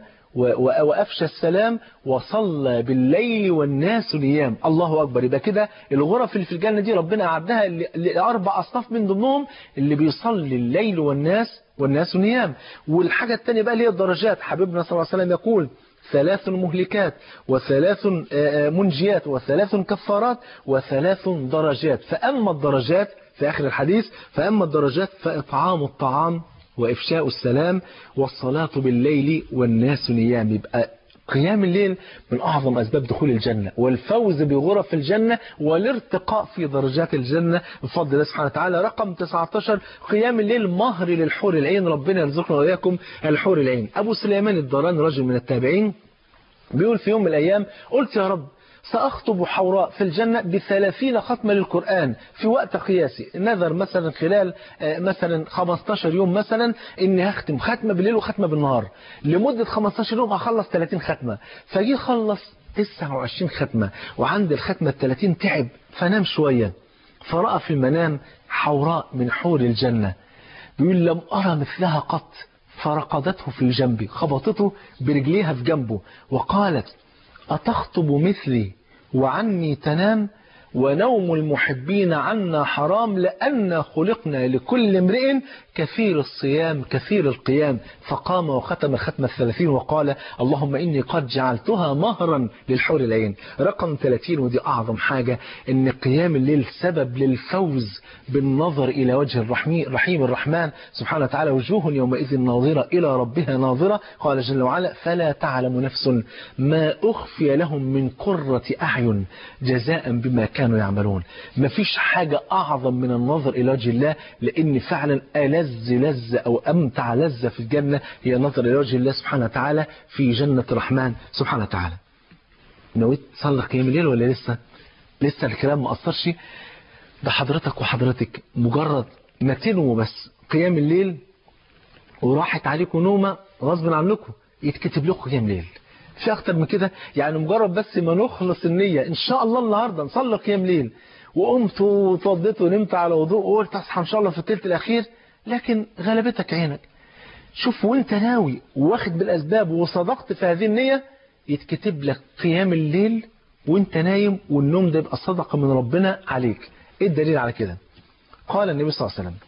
وأفشى السلام وصلى بالليل والناس نيام الله أكبر يبقى كده الغرف اللي في الجنة دي ربنا أعدها لأربع أصناف من ضمنهم اللي بيصلي الليل والناس والناس نيام والحاجة الثانية بقى اللي هي الدرجات حبيبنا صلى الله عليه وسلم يقول ثلاث مهلكات وثلاث منجيات وثلاث كفارات وثلاث درجات فأما الدرجات في آخر الحديث فأما الدرجات فإطعام الطعام وإفشاء السلام والصلاة بالليل والناس نيام يبقى قيام الليل من أعظم أسباب دخول الجنة والفوز بغرف الجنة والارتقاء في درجات الجنة بفضل الله سبحانه وتعالى رقم 19 قيام الليل مهر للحور العين ربنا يرزقنا وإياكم الحور العين أبو سليمان الدراني رجل من التابعين بيقول في يوم من الأيام قلت يا رب سأخطب حوراء في الجنة بثلاثين ختمة للقرآن في وقت قياسي نذر مثلا خلال مثلا 15 يوم مثلا إني هختم ختمة بالليل وختمة بالنهار لمدة 15 يوم هخلص 30 ختمة فجي خلص 29 ختمة وعند الختمة 30 تعب فنام شوية فرأى في المنام حوراء من حور الجنة بيقول لم أرى مثلها قط فرقدته في جنبي خبطته برجليها في جنبه وقالت أتخطب مثلي وعني تنام ونوم المحبين عنا حرام لأن خلقنا لكل امرئ كثير الصيام كثير القيام فقام وختم ختم الثلاثين وقال اللهم إني قد جعلتها مهرا للحور العين رقم 30 ودي أعظم حاجة إن قيام الليل سبب للفوز بالنظر إلى وجه الرحيم, رحيم الرحمن سبحانه وتعالى وجوه يومئذ ناظرة إلى ربها ناظرة قال جل وعلا فلا تعلم نفس ما أخفي لهم من قرة أعين جزاء بما كانوا يعملون مفيش حاجة أعظم من النظر إلى وجه الله لأن فعلا ألذ لذة أو أمتع لذة في الجنة هي النظر إلى وجه الله سبحانه وتعالى في جنة الرحمن سبحانه وتعالى نويت تصلي قيام الليل ولا لسه لسه الكلام ما أثرش ده حضرتك وحضرتك مجرد ما تنووا بس قيام الليل وراحت عليكم نومة غصب عنكم يتكتب لكم قيام ليل في اكتر من كده يعني مجرد بس ما نخلص النية ان شاء الله النهاردة نصلي قيام ليل وقمت وتوضيت ونمت على وضوء وقلت اصحى ان شاء الله في الثلث الاخير لكن غلبتك عينك شوف وانت ناوي واخد بالاسباب وصدقت في هذه النية يتكتب لك قيام الليل وانت نايم والنوم ده يبقى صدقة من ربنا عليك ايه الدليل على كده قال النبي صلى الله عليه وسلم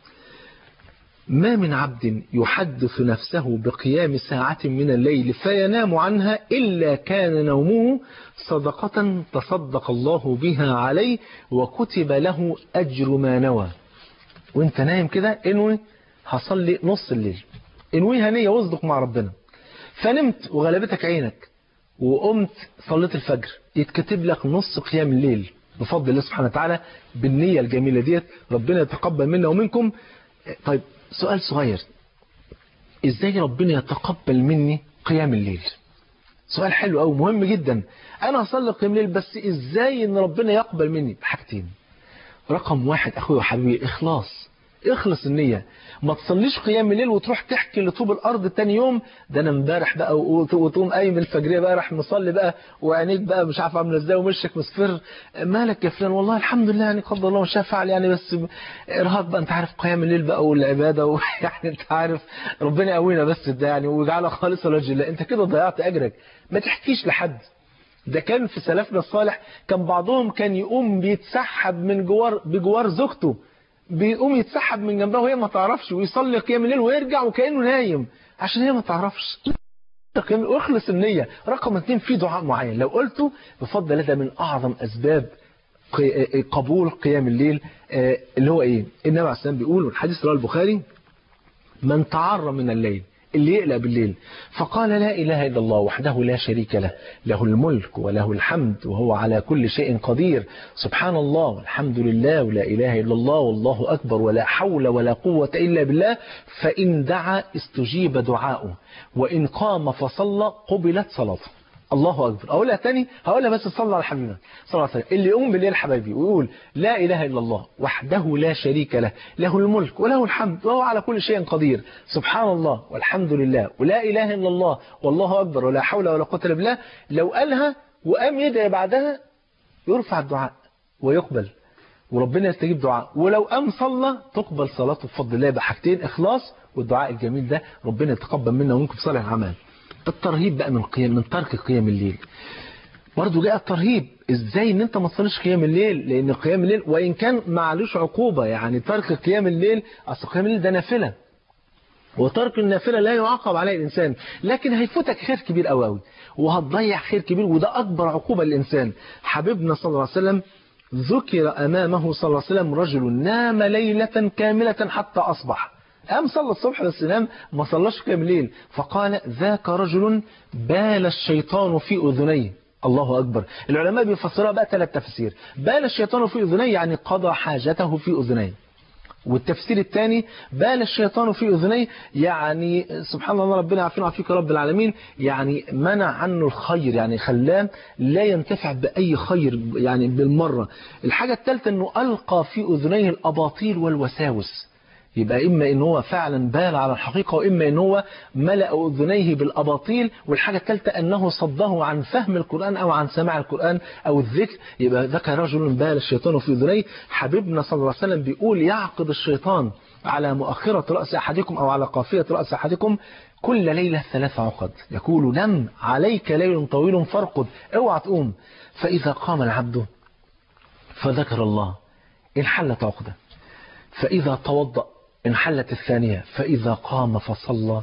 ما من عبد يحدث نفسه بقيام ساعة من الليل فينام عنها إلا كان نومه صدقة تصدق الله بها عليه وكتب له أجر ما نوى وانت نايم كده انوي هصلي نص الليل انويها نية واصدق مع ربنا فنمت وغلبتك عينك وقمت صليت الفجر يتكتب لك نص قيام الليل بفضل الله سبحانه وتعالى بالنية الجميلة ديت ربنا يتقبل منا ومنكم طيب سؤال صغير ازاي ربنا يتقبل مني قيام الليل سؤال حلو قوي مهم جدا انا هصلي قيام الليل بس ازاي ان ربنا يقبل مني بحاجتين رقم واحد اخويا وحبيبي اخلاص اخلص النية ما تصليش قيام الليل وتروح تحكي لطوب الارض تاني يوم ده انا امبارح بقى وتقوم قايم الفجريه بقى راح مصلي بقى وعينيك بقى مش عارف عامله ازاي ومشك مصفر مالك يا فلان والله الحمد لله يعني قدر الله ما شاء فعل يعني بس ارهاق بقى انت عارف قيام الليل بقى والعباده ويعني انت عارف ربنا يقوينا بس ده يعني ويجعلها خالصه لوجه الله انت كده ضيعت اجرك ما تحكيش لحد ده كان في سلفنا الصالح كان بعضهم كان يقوم بيتسحب من جوار بجوار زوجته بيقوم يتسحب من جنبها وهي ما تعرفش ويصلي قيام الليل ويرجع وكأنه نايم عشان هي ما تعرفش واخلص النية رقم اثنين في دعاء معين لو قلته بفضل ده من أعظم أسباب قبول قيام الليل اللي هو ايه النبي عليه السلام بيقول والحديث رواه البخاري من تعر من الليل اللي يقلق بالليل فقال لا إله إلا الله وحده لا شريك له له الملك وله الحمد وهو على كل شيء قدير سبحان الله والحمد لله ولا إله إلا الله والله أكبر ولا حول ولا قوة إلا بالله فإن دعا استجيب دعاؤه وإن قام فصلى قبلت صلاته الله أكبر أقولها تاني هقولها بس صلى على حبيبنا صلى الله عليه وسلم اللي يقوم بالليل حبايبي ويقول لا إله إلا الله وحده لا شريك له له الملك وله الحمد وهو على كل شيء قدير سبحان الله والحمد لله ولا إله إلا الله والله أكبر ولا حول ولا قوة إلا بالله لو قالها وقام يدعي بعدها يرفع الدعاء ويقبل وربنا يستجيب دعاء ولو قام صلى تقبل صلاته بفضل الله بحاجتين إخلاص والدعاء الجميل ده ربنا يتقبل منا ومنكم صالح العمل الترهيب بقى من قيام من ترك قيام الليل برضه جاء الترهيب ازاي ان انت ما تصليش قيام الليل لان قيام الليل وان كان معلوش عقوبه يعني ترك قيام الليل اصل قيام الليل ده نافله وترك النافله لا يعاقب عليه الانسان لكن هيفوتك خير كبير قوي قوي وهتضيع خير كبير وده اكبر عقوبه للانسان حبيبنا صلى الله عليه وسلم ذكر امامه صلى الله عليه وسلم رجل نام ليله كامله حتى اصبح قام صلى الصبح بس نام ما صلاش قيام الليل فقال ذاك رجل بال الشيطان في اذنيه الله أكبر العلماء بيفسرها بقى ثلاث تفسير بال الشيطان في أذنيه يعني قضى حاجته في أذنيه والتفسير الثاني بال الشيطان في أذنيه يعني سبحان الله ربنا عافينا وعافيك يا رب العالمين يعني منع عنه الخير يعني خلاه لا ينتفع بأي خير يعني بالمرة الحاجة الثالثة أنه ألقى في أذنيه الأباطيل والوساوس يبقى إما إن هو فعلا بال على الحقيقة وإما إن هو ملأ أذنيه بالأباطيل والحاجة الثالثة أنه صده عن فهم القرآن أو عن سماع القرآن أو الذكر يبقى ذاك رجل بال الشيطان في أذنيه حبيبنا صلى الله عليه وسلم بيقول يعقد الشيطان على مؤخرة رأس أحدكم أو على قافية رأس أحدكم كل ليلة ثلاث عقد يقول نم عليك ليل طويل فارقد اوعى تقوم فإذا قام العبد فذكر الله انحلت عقده فإذا توضأ انحلت الثانية فإذا قام فصلى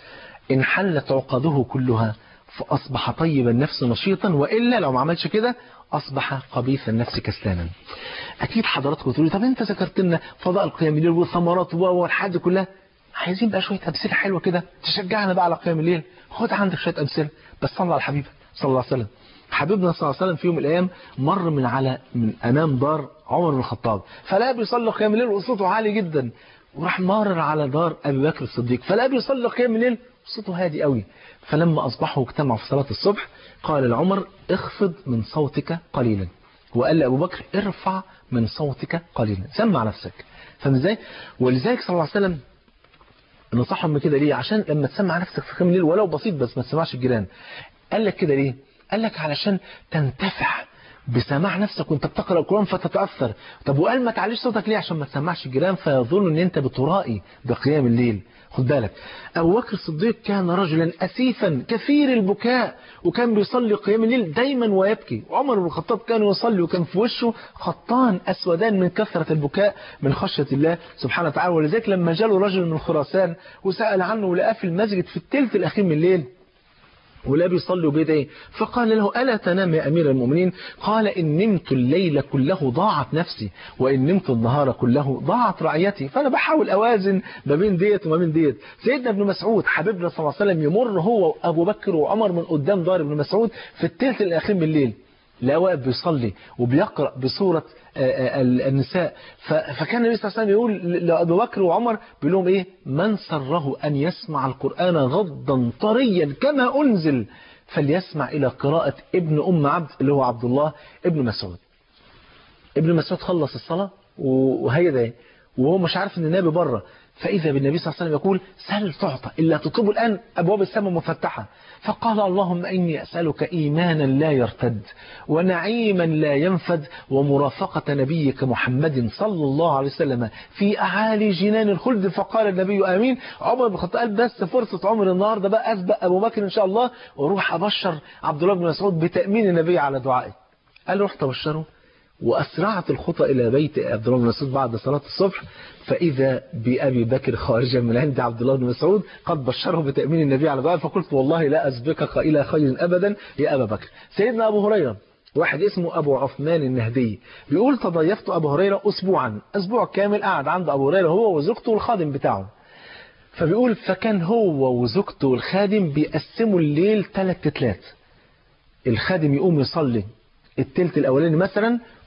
انحلت عقده كلها فأصبح طيب النفس نشيطا وإلا لو ما عملش كده أصبح خبيث النفس كسلانا أكيد حضراتكم تقولوا طب أنت ذكرت لنا فضاء القيام الليل والثمرات والحاجة كلها عايزين بقى شوية أمثلة حلوة كده تشجعنا بقى على قيام الليل خد عندك شوية أمثلة بس صلى على الحبيب صلى الله عليه وسلم حبيبنا صلى الله عليه وسلم في يوم من الأيام مر من على من أمام دار عمر بن الخطاب فلا بيصلي قيام الليل وصوته عالي جدا وراح مارر على دار أبي بكر الصديق فلا بيصلي قيام الليل صوته هادي قوي فلما أصبحوا واجتمعوا في صلاة الصبح قال لعمر اخفض من صوتك قليلا وقال لأبو بكر ارفع من صوتك قليلا سمع نفسك فاهم ازاي ولذلك صلى الله عليه وسلم نصحهم كده ليه عشان لما تسمع نفسك في قيام الليل ولو بسيط بس ما تسمعش الجيران قال لك كده ليه قال لك علشان تنتفع بسماع نفسك وانت بتقرا القران فتتاثر طب وقال ما تعليش صوتك ليه عشان ما تسمعش الجيران فيظن ان انت بترائي بقيام الليل خد بالك ابو بكر الصديق كان رجلا اسيفا كثير البكاء وكان بيصلي قيام الليل دايما ويبكي عمر بن الخطاب كان يصلي وكان في وشه خطان اسودان من كثره البكاء من خشيه الله سبحانه وتعالى ولذلك لما جاله رجل من خراسان وسال عنه ولقاه في المسجد في الثلث الاخير من الليل ولا بيصلي وبيدعي فقال له ألا تنام يا أمير المؤمنين قال إن نمت الليل كله ضاعت نفسي وإن نمت النهار كله ضاعت رعيتي فأنا بحاول أوازن ما بين ديت وما بين ديت سيدنا ابن مسعود حبيبنا صلى الله عليه وسلم يمر هو وأبو بكر وعمر من قدام دار ابن مسعود في الثلث الأخير من الليل لا واقف بيصلي وبيقرأ بسورة النساء فكان النبي صلى الله عليه وسلم يقول لأبو بكر وعمر بيقول لهم إيه من سره أن يسمع القرآن غضا طريا كما أنزل فليسمع إلى قراءة ابن أم عبد اللي هو عبد الله ابن مسعود ابن مسعود خلص الصلاة وهيدا وهو مش عارف ان النبي بره فإذا بالنبي صلى الله عليه وسلم يقول سل تعطى إلا تطلب الآن أبواب السماء مفتحة فقال اللهم إني أسألك إيمانا لا يرتد ونعيما لا ينفد ومرافقة نبيك محمد صلى الله عليه وسلم في أعالي جنان الخلد فقال النبي آمين عمر بن الخطاب بس فرصة عمر النهاردة بقى أسبق أبو بكر إن شاء الله وأروح أبشر عبد الله بن مسعود بتأمين النبي على دعائه قال رحت أبشره وأسرعت الخطى إلى بيت عبد الله بن مسعود بعد صلاة الصبح فإذا بأبي بكر خارجا من عند عبد الله بن مسعود قد بشره بتأمين النبي على دعائه فقلت والله لا أسبقك إلى خير أبدا يا أبا بكر سيدنا أبو هريرة واحد اسمه أبو عثمان النهدي بيقول تضيفت أبو هريرة أسبوعا أسبوع كامل قعد عند أبو هريرة هو وزوجته والخادم بتاعه فبيقول فكان هو وزوجته والخادم بيقسموا الليل ثلاث تلات الخادم يقوم يصلي التلت الأولاني مثلا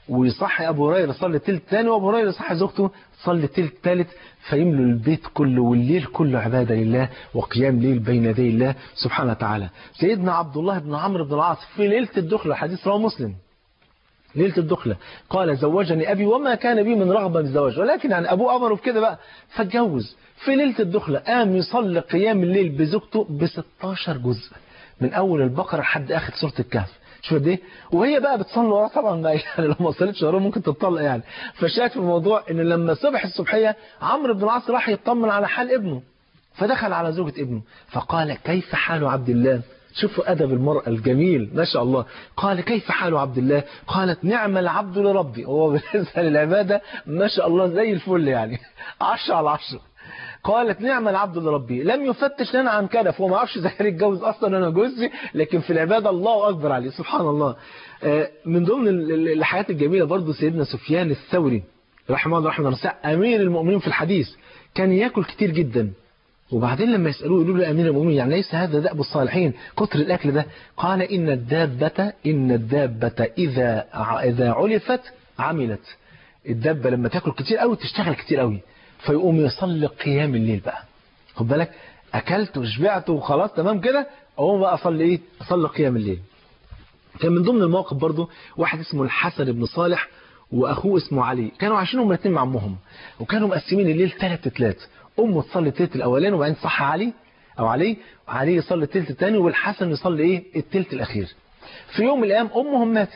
ويصحي ابو هريره يصلي تلت تاني وابو هريره يصحي زوجته تصلي تلت تالت فيملوا البيت كله والليل كله عباده لله وقيام ليل بين يدي الله سبحانه وتعالى سيدنا عبد الله بن عمرو بن العاص في ليله الدخله حديث رواه مسلم ليلة الدخلة قال زوجني أبي وما كان بي من رغبة بالزواج ولكن يعني أبوه أمره بكده بقى فاتجوز في ليلة الدخلة قام يصلي قيام الليل بزوجته ب 16 جزء من أول البقرة لحد آخر سورة الكهف شوف قد ايه وهي بقى بتصلي وراه طبعا ما يعني لو ما وصلتش وراه ممكن تطلق يعني فشاهد في الموضوع ان لما صبح الصبحيه عمرو بن العاص راح يطمن على حال ابنه فدخل على زوجة ابنه فقال كيف حال عبد الله شوفوا أدب المرأة الجميل ما شاء الله قال كيف حال عبد الله قالت نعم العبد لربي هو بالنسبة للعبادة ما شاء الله زي الفل يعني عشرة على عشرة قالت نعم العبد لربي لم يفتش لنا عن كنف هو ما عرفش زهري يتجوز اصلا انا جوزي لكن في العباده الله اكبر عليه سبحان الله آه، من ضمن ال- ال- الحاجات الجميله برضو سيدنا سفيان الثوري رحمه الله رحمه الله امير المؤمنين في الحديث كان ياكل كتير جدا وبعدين لما يسألوه يقولوا له أمير المؤمنين يعني ليس هذا دأب الصالحين كتر الأكل ده قال إن الدابة إن الدابة إذا ع- إذا علفت عملت الدابة لما تاكل كتير قوي تشتغل كتير قوي فيقوم يصلي قيام الليل بقى خد بالك أكلت وشبعت وخلاص تمام كده أقوم بقى أصلي إيه أصلي قيام الليل كان من ضمن المواقف برضو واحد اسمه الحسن بن صالح واخوه اسمه علي كانوا عايشين هما الاثنين مع امهم وكانوا مقسمين الليل ثلاث تلات امه تصلي التلت الاولاني وبعدين صح علي او علي علي يصلي التلت الثاني والحسن يصلي ايه التلت الاخير في يوم من الايام امهم ماتت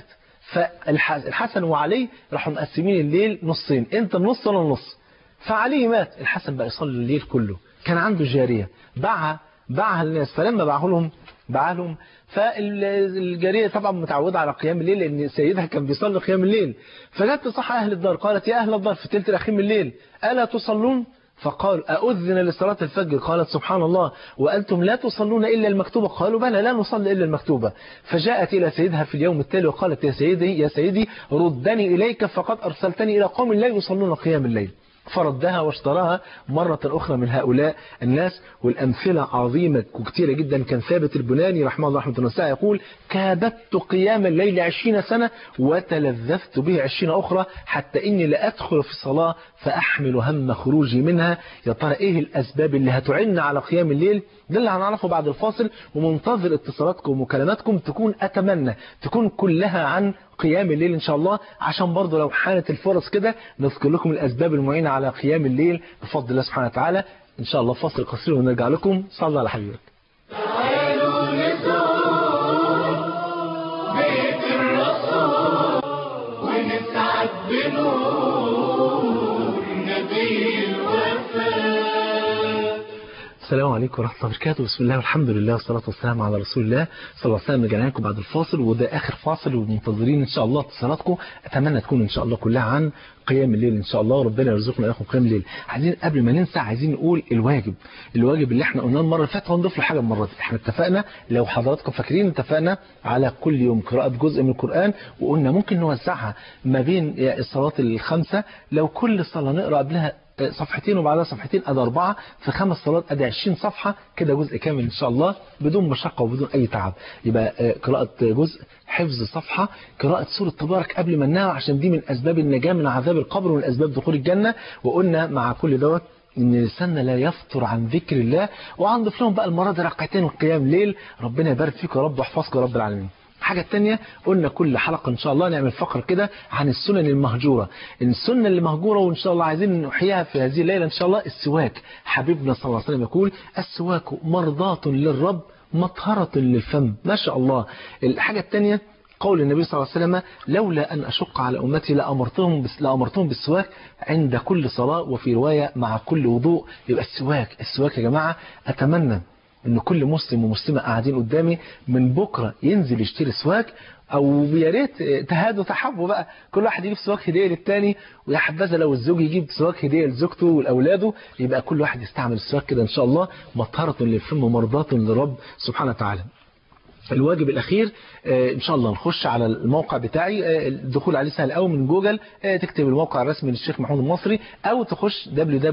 فالحسن وعلي راحوا مقسمين الليل نصين انت النص وانا النص فعلي مات الحسن بقى يصلي الليل كله كان عنده جاريه باعها باعها للناس فلما باعه لهم باعها لهم فالجاريه طبعا متعوده على قيام الليل لان سيدها كان بيصلي قيام الليل فجت تصحى اهل الدار قالت يا اهل الدار في الثلث الاخير من الليل الا تصلون فقال أؤذن لصلاة الفجر قالت سبحان الله وأنتم لا تصلون إلا المكتوبة قالوا بلى لا نصلي إلا المكتوبة فجاءت إلى سيدها في اليوم التالي وقالت يا سيدي يا سيدي ردني إليك فقد أرسلتني إلى قوم لا يصلون قيام الليل فردها واشتراها مرة أخرى من هؤلاء الناس والأمثلة عظيمة وكثيرة جدا كان ثابت البناني رحمه الله رحمة الله يقول كابدت قيام الليل عشرين سنة وتلذذت به عشرين أخرى حتى إني لأدخل في الصلاة فأحمل هم خروجي منها يا ترى إيه الأسباب اللي هتعن على قيام الليل ده اللي هنعرفه بعد الفاصل ومنتظر اتصالاتكم ومكالماتكم تكون أتمنى تكون كلها عن قيام الليل إن شاء الله عشان برضه لو حانت الفرص كده نذكر لكم الأسباب المعينة على قيام الليل بفضل الله سبحانه وتعالى إن شاء الله فاصل قصير ونرجع لكم صلى على حبيبك
تعالوا نزور بيت الرسول ونسعد بنور نبي الوفاء
السلام عليكم ورحمة الله وبركاته بسم الله والحمد لله والصلاة والسلام على رسول الله صلى الله عليه وسلم رجعنا لكم بعد الفاصل وده آخر فاصل ومنتظرين إن شاء الله اتصالاتكم أتمنى تكون إن شاء الله كلها عن قيام الليل إن شاء الله وربنا يرزقنا إياكم قيام الليل عايزين قبل ما ننسى عايزين نقول الواجب الواجب اللي احنا قلناه المرة اللي فاتت هنضيف له حاجة المرة دي احنا اتفقنا لو حضراتكم فاكرين اتفقنا على كل يوم قراءة جزء من القرآن وقلنا ممكن نوزعها ما بين الصلوات الخمسة لو كل صلاة نقرأ قبلها صفحتين وبعدها صفحتين ادي اربعه في خمس صلوات ادي 20 صفحه كده جزء كامل ان شاء الله بدون مشقه وبدون اي تعب يبقى آه، قراءه جزء حفظ صفحه قراءه سوره تبارك قبل ما ننام عشان دي من اسباب النجاه من عذاب القبر ومن اسباب دخول الجنه وقلنا مع كل دوت ان لساننا لا يفطر عن ذكر الله وهنضيف لهم بقى المره دي ركعتين وقيام ليل ربنا يبارك فيكم يا رب واحفظكم يا رب العالمين الحاجة التانية قلنا كل حلقة إن شاء الله نعمل فقرة كده عن السنن المهجورة السنة اللي مهجورة وإن شاء الله عايزين نحييها في هذه الليلة إن شاء الله السواك حبيبنا صلى الله عليه وسلم يقول السواك مرضاة للرب مطهرة للفم ما شاء الله الحاجة التانية قول النبي صلى الله عليه وسلم لولا أن أشق على أمتي لأمرتهم, بس لأمرتهم بالسواك عند كل صلاة وفي رواية مع كل وضوء يبقى السواك السواك يا جماعة أتمنى ان كل مسلم ومسلمه قاعدين قدامي من بكره ينزل يشتري سواك او يا ريت تهادوا تحبوا بقى كل واحد يجيب سواك هديه للتاني ويا حبذا لو الزوج يجيب سواك هديه لزوجته ولاولاده يبقى كل واحد يستعمل السواك كده ان شاء الله مطهره للفم مرضاه للرب سبحانه وتعالى الواجب الأخير آه، إن شاء الله نخش على الموقع بتاعي آه، الدخول عليه سهل أو من جوجل آه، تكتب الموقع الرسمي للشيخ محمود المصري أو تخش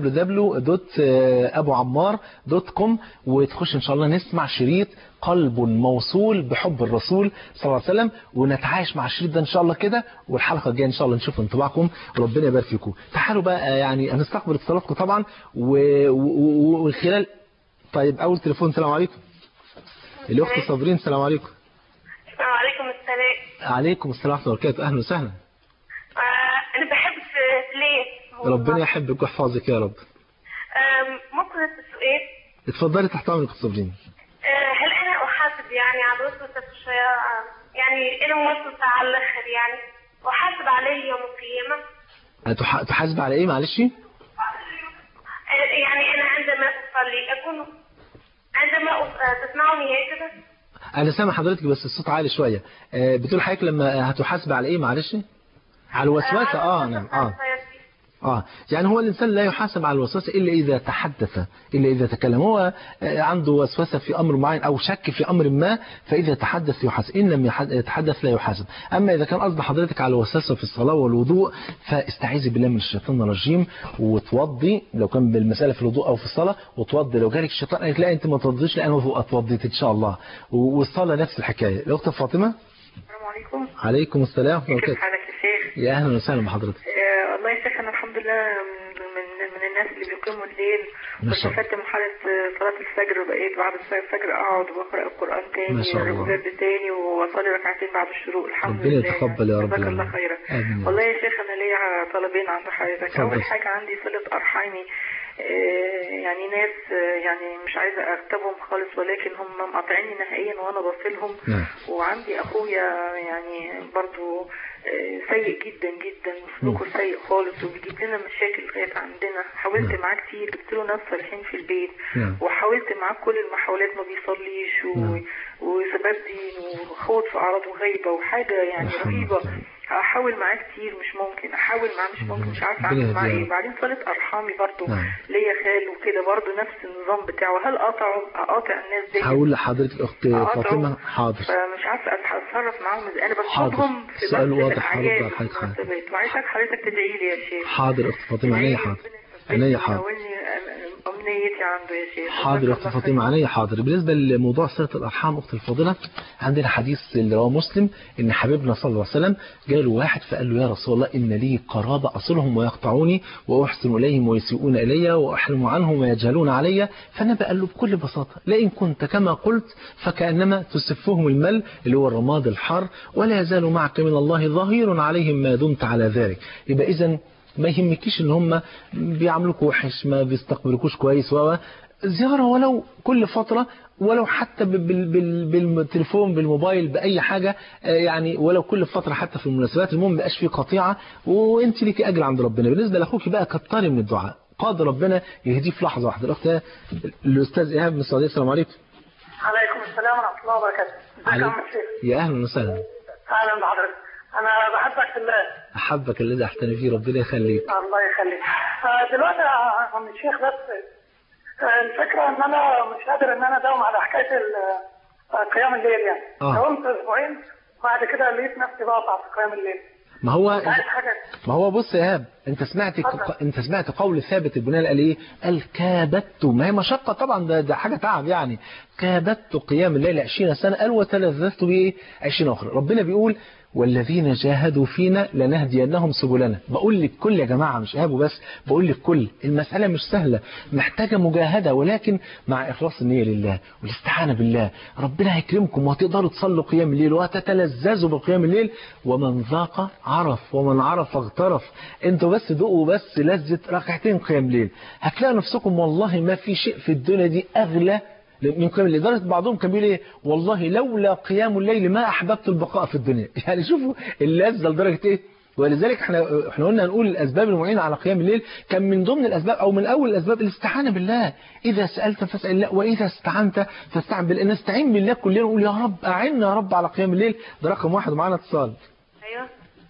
www.abuammar.com وتخش إن شاء الله نسمع شريط قلب موصول بحب الرسول صلى الله عليه وسلم ونتعايش مع الشريط ده إن شاء الله كده والحلقة الجاية إن شاء الله نشوف انطباعكم وربنا يبارك فيكم تعالوا بقى يعني هنستقبل اتصالاتكم طبعا و- و- وخلال طيب أول تليفون السلام عليكم الأخت صابرين السلام عليكم
وعليكم السلام
عليكم السلام ورحمة الله وبركاته أهلا وسهلا
آه أنا بحب ليه
ربنا يحبك ويحفظك يا رب
ممكن السؤال
اتفضلي تحت أمرك يا صابرين
آه هل أنا أحاسب يعني على وسوسة الشياطين يعني إلى وسوسة على الآخر يعني أحاسب عليه يوم القيامة
هتح- تحاسب على إيه معلش
آه يعني أنا عندما أصلي أكون عندما أص- آه، تسمعني هكذا
أنا سامع حضرتك بس الصوت عالي شوية آه، بتقول حضرتك لما هتحاسب على إيه معلش على الوسوسة آه نعم آه آه يعني هو الإنسان لا يحاسب على الوسوسة إلا إذا تحدث إلا إذا تكلم هو آه، عنده وسوسة في أمر معين أو شك في أمر ما فإذا تحدث يحاسب إن لم يح- يتحدث لا يحاسب أما إذا كان قصد حضرتك على وسوسة في الصلاة والوضوء فاستعيذي بالله من الشيطان الرجيم وتوضي لو كان بالمسألة في الوضوء أو في الصلاة وتوضي لو جالك الشيطان قالك لا أنت ما توضيش لا أنا اتوضيت إن شاء الله و- والصلاة نفس الحكاية الأخت فاطمة
السلام عليكم
عليكم السلام ورحمة الله
كيف
وبركاته
حالك يا شيخ؟
يا أهلا وسهلا بحضرتك
آه والله يا شيخ انا الحمد لله من من الناس اللي بيقيموا الليل
ما شاء الله.
واستفدت من حالة آه، صلاة الفجر وبقيت بعد الفجر اقعد واقرا القران تاني
ما شاء الله.
ورد تاني واصلي ركعتين بعد الشروق الحمد
ربنا
لله
يتقبل يا رب
جزاك الله
العالمين.
خيرا
آمين يا
والله يا شيخ انا ليا طلبين عند حضرتك
اتفضل.
اول حاجه عندي صله ارحامي آه، يعني ناس آه، يعني مش عايزه اغتابهم خالص ولكن هم مقاطعيني نهائيا وانا بصلهم
نعم.
وعندي اخويا يعني برضو آه، سيء جدا جدا وسلوكه سيء خالص وبيجيب لنا مشاكل لغايه عندنا حاولت
نعم.
معاه كتير جبت له ناس صالحين في البيت
نعم.
وحاولت معاه كل المحاولات ما بيصليش و...
نعم.
وثبات دين وخوض في اعراض وغيبه وحاجه يعني
الحمد
رهيبه
لله.
احاول معاه كتير مش ممكن احاول معاه مش ممكن مش عارفه
ربنا
اعمل معاه
يهديه.
ايه بعدين صله ارحامي برضو
نعم.
ليا خال وكده برضو نفس النظام بتاعه هل اقطعه اقاطع الناس دي
هقول لحضرتك أخت
أقطعه.
فاطمة حاضر
فمش عارفه أتح- اتصرف معاهم ازاي انا
حاضر.
بطلبهم في
السؤال
بس
واضح، هرد
الاعياد
على حضرتك حاضر.
والمناسبات وعايزك حضرتك تدعي لي يا شيخ
حاضر أخت فاطمة عينيا حاضر عينيا حاضر
ناولني امنيتي عنده يا شيخ
حاضر يا
جزاك
اخت
الله
فاطمه عينيا حاضر بالنسبه لموضوع صله الارحام اختي الفاضله عندنا حديث اللي رواه مسلم ان حبيبنا صلى الله عليه وسلم جاله واحد فقال له يا رسول الله ان لي قرابه اصلهم ويقطعوني واحسن اليهم ويسيئون الي واحرم عنهم ويجهلون علي فالنبي قال له بكل بساطه لئن كنت كما قلت فكانما تسفهم المل اللي هو الرماد الحار ولا يزال معك من الله ظهير عليهم ما دمت على ذلك يبقى اذا ما يهمكيش ان هم بيعاملوك وحش ما بيستقبلوكوش كويس و زيارة ولو كل فترة ولو حتى بال- بال- بال- بالتليفون بالموبايل بأي حاجة آه، يعني ولو كل فترة حتى في المناسبات المهم ما يبقاش فيه قطيعة وانت ليكي أجر عند ربنا بالنسبة لأخوك بقى كتري من الدعاء قادر ربنا يهديه في لحظة واحدة الأخت الأستاذ إيهاب من السعودية السلام عليكم
عليكم السلام ورحمة الله وبركاته. ازيك يا عم
عليكم.
الشيخ؟
يا أهلا وسهلا
أهلا بحضرتك. أنا بحبك في الله.
أحبك الذي أحتني فيه ربنا يخليك
الله يخليك. آه، دلوقتي يا عم الشيخ بس آه، الفكرة إن أنا مش قادر إن أنا أداوم على حكاية ال- آه، قيام الليل يعني.
آه.
داومت أسبوعين بعد كده لقيت نفسي بقطع في قيام الليل.
ما هو
مش عايز حاجة
ما هو بص يا ايهاب انت سمعت
اتفضل.
انت سمعت قول ثابت البناني قال ايه قال كابدت ما هي مشقه طبعا ده, ده حاجه تعب يعني كابدت قيام الليل 20 سنه قال وتلذذت بايه 20 اخرى ربنا بيقول والذين جاهدوا فينا لنهدينهم سبلنا بقول للكل يا جماعه مش ايهاب وبس بقول للكل المساله مش سهله محتاجه مجاهده ولكن مع اخلاص النيه لله والاستعانه بالله ربنا هيكرمكم وهتقدروا تصلوا قيام الليل وهتتلذذوا بقيام الليل ومن ذاق عرف ومن عرف اغترف انتوا بس ذوقوا بس لذة ركعتين قيام ليل هتلاقوا نفسكم والله ما في شيء في الدنيا دي اغلى من قيام الليل لدرجه بعضهم كان بيقول ايه والله لولا قيام الليل ما احببت البقاء في الدنيا يعني شوفوا اللذه لدرجه ايه ولذلك احنا احنا قلنا هنقول الاسباب المعينه على قيام الليل كان من ضمن الاسباب او من اول الاسباب الاستعانه بالله اذا سالت فاسال الله واذا استعنت فاستعن بالله نستعين بالله كلنا ونقول يا رب اعنا يا رب على قيام الليل ده رقم واحد ومعانا اتصال
ايوه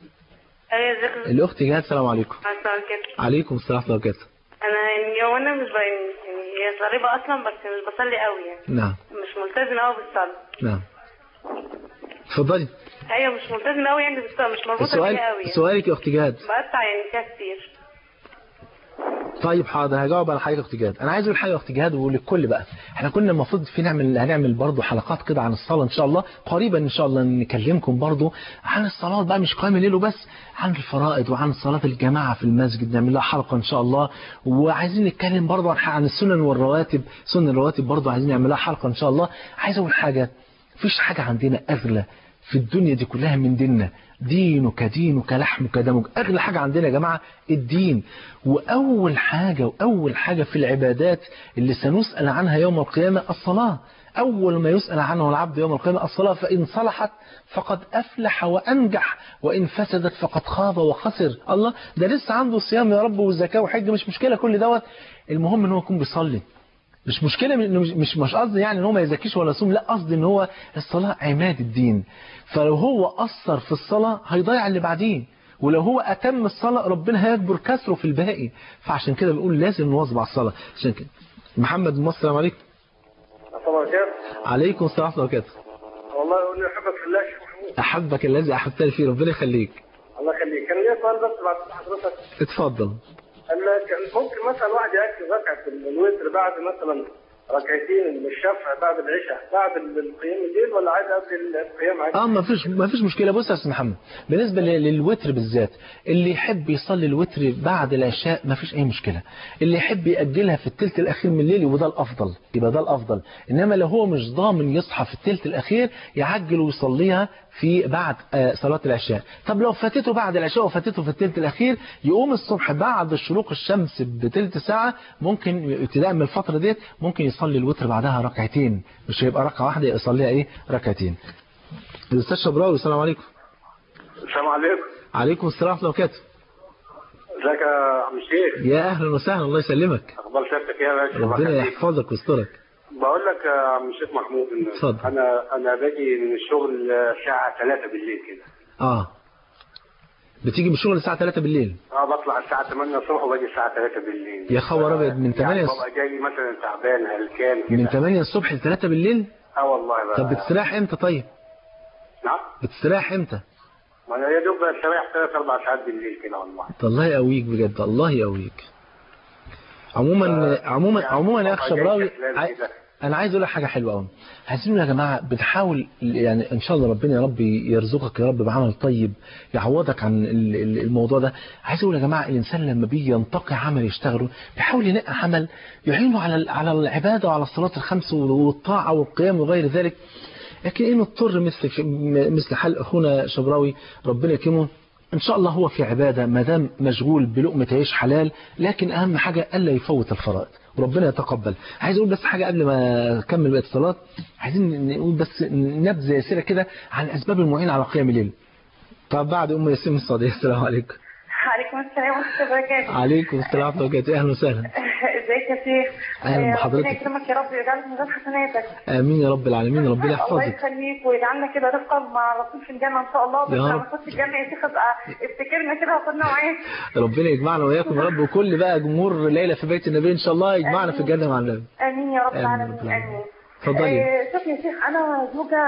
ايوه ازيك
الاخت جهاد السلام عليكم
مساء كده
عليكم السلام ورحمه الله وبركاته
انا يعني هو انا مش ب... يعني هي ضريبة اصلا بس مش بصلي قوي يعني
نعم
مش ملتزمة قوي بالصلاة
نعم اتفضلي
ايوه مش ملتزمه قوي يعني بس مش مربوطه
السؤال
بيها قوي يعني.
سؤالك يا اخت جهاد
بقطع يعني فيها كتير
طيب حاضر هجاوب على حاجه يا اخت جهاد انا عايز اقول حاجه يا اخت جهاد وللكل بقى احنا كنا المفروض في نعمل هنعمل برضو حلقات كده عن الصلاه ان شاء الله قريبا ان شاء الله نكلمكم برضو عن الصلاه بقى مش قيام الليل وبس عن الفرائض وعن صلاه الجماعه في المسجد نعمل لها حلقه ان شاء الله وعايزين نتكلم برضو عن عن السنن والرواتب سنن الرواتب برضو عايزين نعمل لها حلقه ان شاء الله عايز اقول حاجه مفيش حاجه عندنا اغلى في الدنيا دي كلها من ديننا دينك دينك لحمك دمك أغلى حاجة عندنا يا جماعة الدين وأول حاجة وأول حاجة في العبادات اللي سنسأل عنها يوم القيامة الصلاة أول ما يسأل عنه العبد يوم القيامة الصلاة فإن صلحت فقد أفلح وأنجح وإن فسدت فقد خاب وخسر الله ده لسه عنده صيام يا رب والزكاة وحج مش مشكلة كل دوت المهم إن هو يكون بيصلي مش مشكلة إنه مش مش مش قصدي يعني ان هو ما يزكيش ولا يصوم لا قصدي ان هو الصلاة عماد الدين فلو هو قصر في الصلاة هيضيع اللي بعديه ولو هو أتم الصلاة ربنا هيكبر كسره في الباقي فعشان كده بنقول لازم نواظب على الصلاة عشان كده محمد من مصر السلام عليكم
طبعا كده
عليكم السلام ورحمة الله وبركاته
والله يقول لي احبك في الله يا شيخ محمود
أحبك الذي أحبتني فيه ربنا يخليك
الله يخليك كان ليا سؤال بس بعد حضرتك
اتفضل
أن كان ممكن مثلا واحد يأكل ركعة الوتر بعد مثلا ركعتين من الشفع بعد العشاء بعد القيام الليل ولا عايز قبل القيام عادي؟
اه ما فيش ما فيش مشكله بص يا استاذ محمد بالنسبه لل- للوتر بالذات اللي يحب يصلي الوتر بعد العشاء ما فيش اي مشكله اللي يحب ياجلها في الثلث الاخير من الليل يبقى ده الافضل يبقى ده الافضل انما لو هو مش ضامن يصحى في الثلث الاخير يعجل ويصليها في بعد آه، صلاه العشاء طب لو فاتته بعد العشاء وفاتته في الثلث الاخير يقوم الصبح بعد شروق الشمس بثلث ساعه ممكن ابتداء من الفتره ديت ممكن يصلي الوتر بعدها ركعتين مش هيبقى ركعه واحده يصليها ايه ركعتين الاستاذ شبراوي السلام عليكم
السلام عليكم
عليكم السلام ورحمه الله وبركاته
ازيك يا عم الشيخ
يا اهلا وسهلا الله يسلمك
اخبار سيادتك ايه يا باشا الله
ربنا
يخليك.
يحفظك ويسترك
بقول لك يا عم الشيخ محمود إن
اتفضل.
انا انا باجي من الشغل الساعه 3 بالليل كده
اه بتيجي من الشغل الساعه 3 بالليل
اه بطلع الساعه 8 الصبح وباجي الساعه 3 بالليل
يا خبر أبيض، من 8
يعني ببقى جاي مثلا تعبان هلكان كده
من 8 الصبح ل 3 بالليل
اه والله بقى
طب بتستريح امتى طيب
نعم
بتستريح امتى
ما انا يا دوب بستريح ثلاث اربع ساعات بالليل كده والله
الله يقويك بجد الله يقويك عموما عموما
يعني
عموما يا اخ
ببقى جاي
شبراوي
كسلان
عاي-
كده.
انا عايز اقول لك حاجه حلوه قوي عايزين يا جماعه بنحاول يعني ان شاء الله ربنا يا رب يرزقك يا رب بعمل طيب يعوضك عن ال- ال- الموضوع ده عايز اقول يا جماعه الانسان لما بيجي ينتقي عمل يشتغله بيحاول ينقي عمل يعينه على ال- على العباده وعلى الصلاه الخمس والطاعه والقيام وغير ذلك لكن ايه نضطر مثل في- م- مثل حال اخونا شبراوي ربنا يكرمه ان شاء الله هو في عباده ما دام مشغول بلقمه عيش حلال لكن اهم حاجه الا يفوت الفرائض وربنا يتقبل عايز اقول بس حاجه قبل ما اكمل بقيه الصلاه عايزين نقول بس نبذه يسيره كده عن الاسباب المعينه على قيام الليل طب بعد ام ياسين من السعوديه السلام عليكم
عليكم السلام ورحمة الله وبركاته
عليكم السلام ورحمه الله وبركاته اهلا وسهلا
ازيك يا شيخ
أهلا
آه،
بحضرتك.
ربنا يكرمك يا رب ويجعلك من ذات حسناتك
امين يا رب العالمين ربنا
الله
يحفظك
يخليك ويجعلنا كده رفقا مع الرسول في الجنة ان شاء الله بس
يا
لما
رب.
تخش الجنة يا شيخ ابقى افتكرنا كده وخدنا معاك
ربنا يجمعنا وياكم يا رب وكل بقى جمهور ليله في بيت النبي ان شاء الله يجمعنا في الجنه مع النبي
امين يا رب
آمين يا رب
العالمين
العالمين.
امين
اتفضلي.
آه، شوف يا شيخ انا زوجة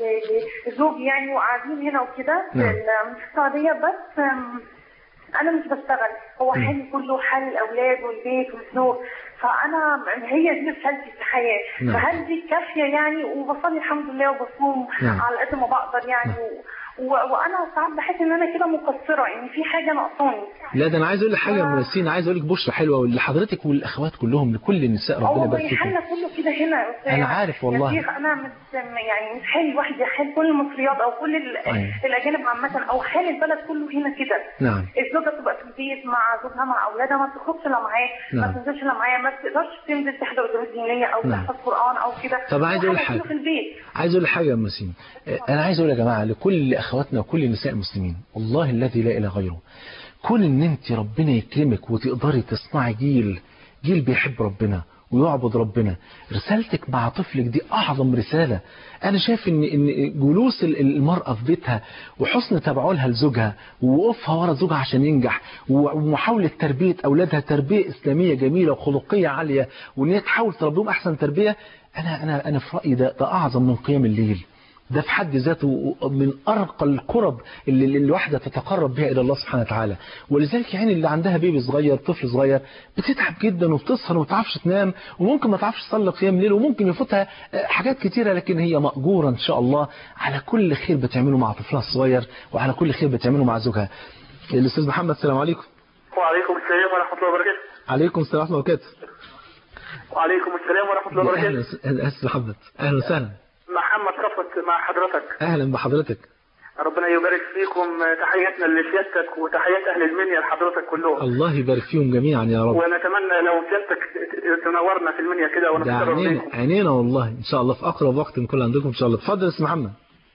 آه، زوجي يعني وقاعدين هنا وكده في
نعم.
ال- في السعودية بس آم، انا مش بشتغل هو حالي كله حال الاولاد والبيت والزوج فانا هي دي رسالتي في الحياه
نعم.
فهل دي كافيه يعني وبصلي الحمد لله وبصوم
نعم.
على قد ما بقدر يعني و... و... وانا ساعات بحس ان انا كده مقصره يعني في حاجه ناقصاني
لا ده انا عايز اقول لك حاجه يا ام ياسين عايز اقول لك بشرى حلوه لحضرتك وللاخوات كلهم لكل النساء
اه
ربنا
والله
يبارك فيكم
حالنا كله كده هنا يا أستاذ.
أنا عارف والله.
يا شيخ انا مش يعني مش حالي لوحدي حال كل المصريات او كل ال...
أيوة.
الاجانب عامه او حال البلد كله هنا كده
نعم
الزوجه تبقى في البيت مع زوجها مع اولادها ما تخرجش الا معاه
نعم.
ما تنزلش الا معاه ما تقدرش تنزل تحضر دروس دينيه او
نعم.
تحفظ قران او كده
طب عايز أقول
وحاجة
حاجة.
كله في البيت
عايز اقول لك حاجه يا ام ياسين آه، انا عايز اقول يا جماعه لكل اخواتنا وكل نساء المسلمين والله الذي لا اله غيره كون ان انت ربنا يكرمك وتقدري تصنعي جيل جيل بيحب ربنا ويعبد ربنا رسالتك مع طفلك دي اعظم رساله انا شايف ان ان جلوس ال- المراه في بيتها وحسن تبعولها لزوجها ووقوفها ورا زوجها عشان ينجح و- ومحاوله تربيه اولادها تربيه اسلاميه جميله وخلقيه عاليه وان هي تحاول تربيهم احسن تربيه انا انا انا في رايي ده ده اعظم من قيام الليل ده في حد ذاته من أرقى الكرب اللي اللي الواحدة تتقرب بها إلى الله سبحانه وتعالى ولذلك يعني اللي عندها بيبي صغير طفل صغير بتتعب جدا وبتسهر وما تعرفش تنام وممكن ما تعرفش تصلي قيام ليل وممكن يفوتها حاجات كتيرة لكن هي مأجورة إن شاء الله على كل خير بتعمله مع طفلها الصغير وعلى كل خير بتعمله مع زوجها الأستاذ محمد السلام عليكم
وعليكم السلام ورحمة الله وبركاته
عليكم السلام ورحمة الله وبركاته
وعليكم السلام ورحمة الله وبركاته
أهلا أستاذ محمد أهلا وسهلا
محمد صفوت مع حضرتك
أهلا بحضرتك
ربنا يبارك فيكم تحياتنا لسيادتك وتحيات أهل المنيا لحضرتك كلهم
الله يبارك فيهم جميعا يا رب
ونتمنى لو سيادتك تنورنا في المنيا كده
ده
ونتشرف
عينينا
بيكم
عينينا والله إن شاء الله في أقرب وقت نكون عندكم إن شاء الله اتفضل يا أستاذ محمد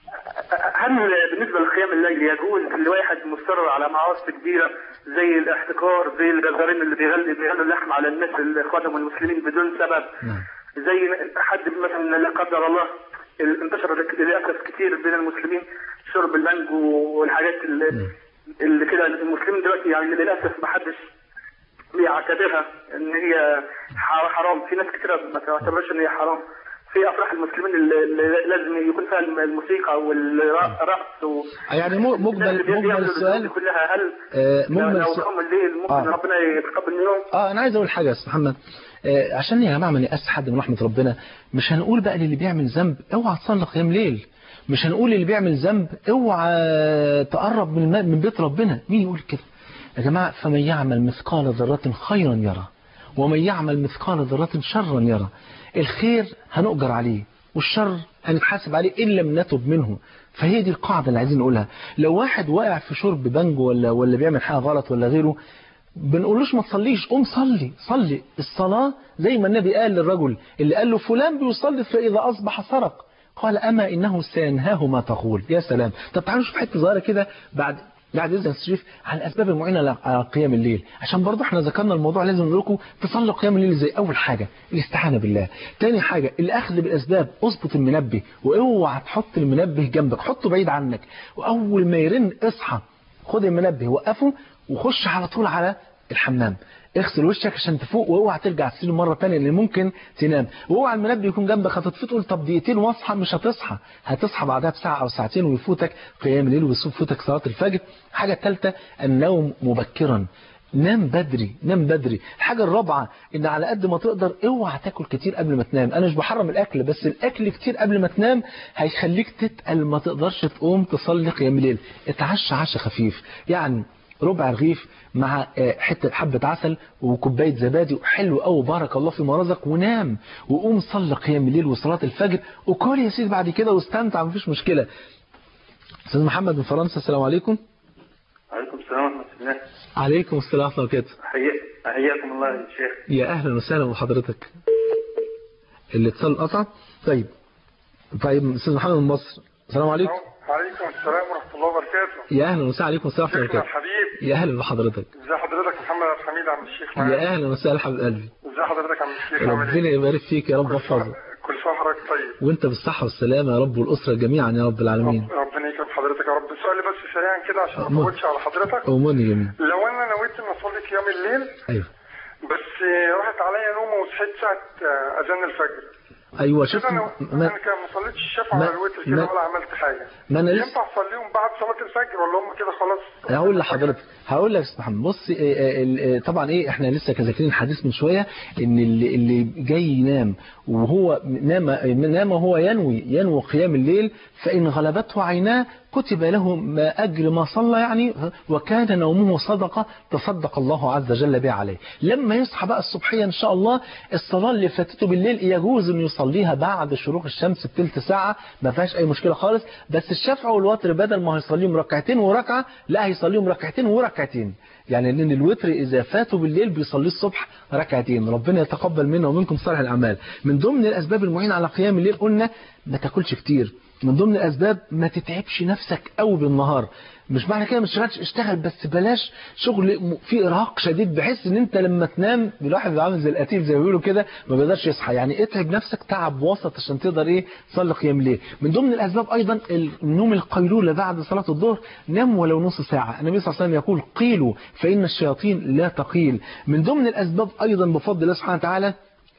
هل بالنسبة لقيام الليل يجوز لواحد مصر على معاصي كبيرة زي الاحتكار زي الجزارين اللي بيغلي بيغلوا اللحم على الناس اللي خدموا المسلمين بدون سبب
نعم
زي حد مثلا لا قدر الله انتشر للاسف كتير بين المسلمين شرب المانجو والحاجات اللي, اللي كده المسلمين دلوقتي يعني للاسف ما حدش بيعتبرها ان هي ح- حرام في ناس كتير ما تعتبرش ان هي حرام في افراح المسلمين اللي اللي لازم يكون فيها الموسيقى والرقص و...
يعني مو-
الناس اللي
مجمل مجمل
بيعملوا
السؤال
دي كلها هل
آه،
لو
مجمل
لو
السؤال
قاموا الليل ممكن
آه.
ربنا يتقبل منهم
اه انا عايز اقول حاجه يا استاذ محمد آه عشان يا جماعه ما نيأس حد من رحمه ربنا مش هنقول بقى للي بيعمل ذنب اوعى تصلي قيام ليل مش هنقول للي بيعمل ذنب اوعى تقرب من الم- من بيت ربنا مين يقول كده يا جماعه فمن يعمل مثقال ذره خيرا يرى ومن يعمل مثقال ذره شرا يرى الخير هنؤجر عليه والشر هنتحاسب عليه ان لم نتب منه فهي دي القاعده اللي عايزين نقولها لو واحد واقع في شرب بنجو ولا ولا بيعمل حاجه غلط ولا غيره بنقولوش ما تصليش قوم صلي صلي الصلاة زي ما النبي قال للرجل اللي قال له فلان بيصلي فإذا أصبح سرق قال أما إنه سينهاه ما تقول يا سلام طب تعالوا نشوف حتة صغيرة كده بعد بعد إذن الشريف عن الأسباب المعينة على قيام الليل عشان برضه احنا ذكرنا الموضوع لازم نقول لكم تصلوا قيام الليل زي أول حاجة الاستعانة بالله تاني حاجة الأخذ بالأسباب اظبط المنبه واوعى تحط المنبه جنبك حطه بعيد عنك وأول ما يرن اصحى خد المنبه وقفه وخش على طول على الحمام اغسل وشك عشان تفوق واوعى ترجع تسير مره ثانيه لان ممكن تنام واوعى المنبه يكون جنبك هتطفي تقول طب دقيقتين واصحى مش هتصحى هتصحى بعدها بساعه او ساعتين ويفوتك قيام الليل ويفوتك صلاه الفجر الحاجه الثالثه النوم مبكرا نام بدري نام بدري الحاجة الرابعة ان على قد ما تقدر اوعى تاكل كتير قبل ما تنام انا مش بحرم الاكل بس الاكل كتير قبل ما تنام هيخليك تتقل ما تقدرش تقوم تصلي قيام الليل اتعشى عشاء خفيف يعني ربع رغيف مع آه، حتة حبة عسل وكوباية زبادي وحلو قوي بارك الله فيما رزق ونام وقوم صلي قيام الليل وصلاة الفجر وكل يا سيدي بعد كده واستمتع مفيش مشكلة استاذ محمد من فرنسا السلام عليكم
عليكم السلام ورحمة الله
عليكم السلام ورحمة الله وبركاته
حيا- حياكم الله يا شيخ
يا اهلا وسهلا بحضرتك الاتصال قطع طيب طيب استاذ محمد من مصر السلام عليكم
وعليكم السلام ورحمة الله وبركاته
يا اهلا وسهلا عليكم السلام ورحمه الله
شيخنا
وبركاته
الحبيب
يا اهلا بحضرتك
ازي حضرتك محمد عبد الحميد عم الشيخ
يا
معاك
اهلا وسهلا حبيب قلبي
ازي حضرتك عم الشيخ عامل
ربنا
ايه
يبارك فيك يا رب يحفظك
كل سنة وحضرتك طيب
وانت بالصحه والسلامه يا رب والاسره جميعا يا رب العالمين
ربنا يكرم حضرتك يا رب سؤالي بس سريعا كده عشان ما
أمور.
اطولش على حضرتك
امورني جميل
لو انا نويت ان اصلي قيام الليل
ايوه
بس راحت عليا نومه وصحيت ساعة آه، اذان الفجر
ايوه شفت
كده انا
ما,
انا كده ما صليتش الشفع
ما-
ولا الوتر
ما-
كده ولا عملت حاجة
ما انا لسه
ينفع اصليهم بعد صلاة الفجر ولا هم كده خلاص
هقول لحضرتك هقول لك يا استاذ محمد بص إيه، إيه، إيه، طبعا ايه احنا لسه كذاكرين الحديث من شويه ان اللي اللي جاي ينام وهو نام نام وهو ينوي ينوي قيام الليل فان غلبته عيناه كتب له ما اجر ما صلى يعني وكان نومه صدقه تصدق الله عز وجل بها عليه لما يصحى بقى الصبحيه ان شاء الله الصلاه اللي فاتته بالليل يجوز انه يصليها بعد شروق الشمس بثلث ساعه ما فيهاش اي مشكله خالص بس الشفع والوتر بدل ما هيصليهم ركعتين وركعه لا هيصليهم ركعتين وركعتين يعني لان الوتر اذا فاتوا بالليل بيصليه الصبح ركعتين ربنا يتقبل منا ومنكم صالح الاعمال من ضمن الاسباب المعينه على قيام الليل قلنا ما تاكلش كتير من ضمن الاسباب ما تتعبش نفسك قوي بالنهار مش معنى كده ما تشتغلش اشتغل بس بلاش شغل م- فيه ارهاق شديد بحيث ان انت لما تنام الواحد بيبقى عامل زي القتيل زي ما بيقولوا كده ما بيقدرش يصحى يعني اتعب نفسك تعب وسط عشان تقدر ايه تصلي قيام الليل من ضمن الاسباب ايضا النوم القيلوله بعد صلاه الظهر نام ولو نص ساعه النبي صلى الله عليه وسلم يقول قيلوا فان الشياطين لا تقيل من ضمن الاسباب ايضا بفضل الله سبحانه وتعالى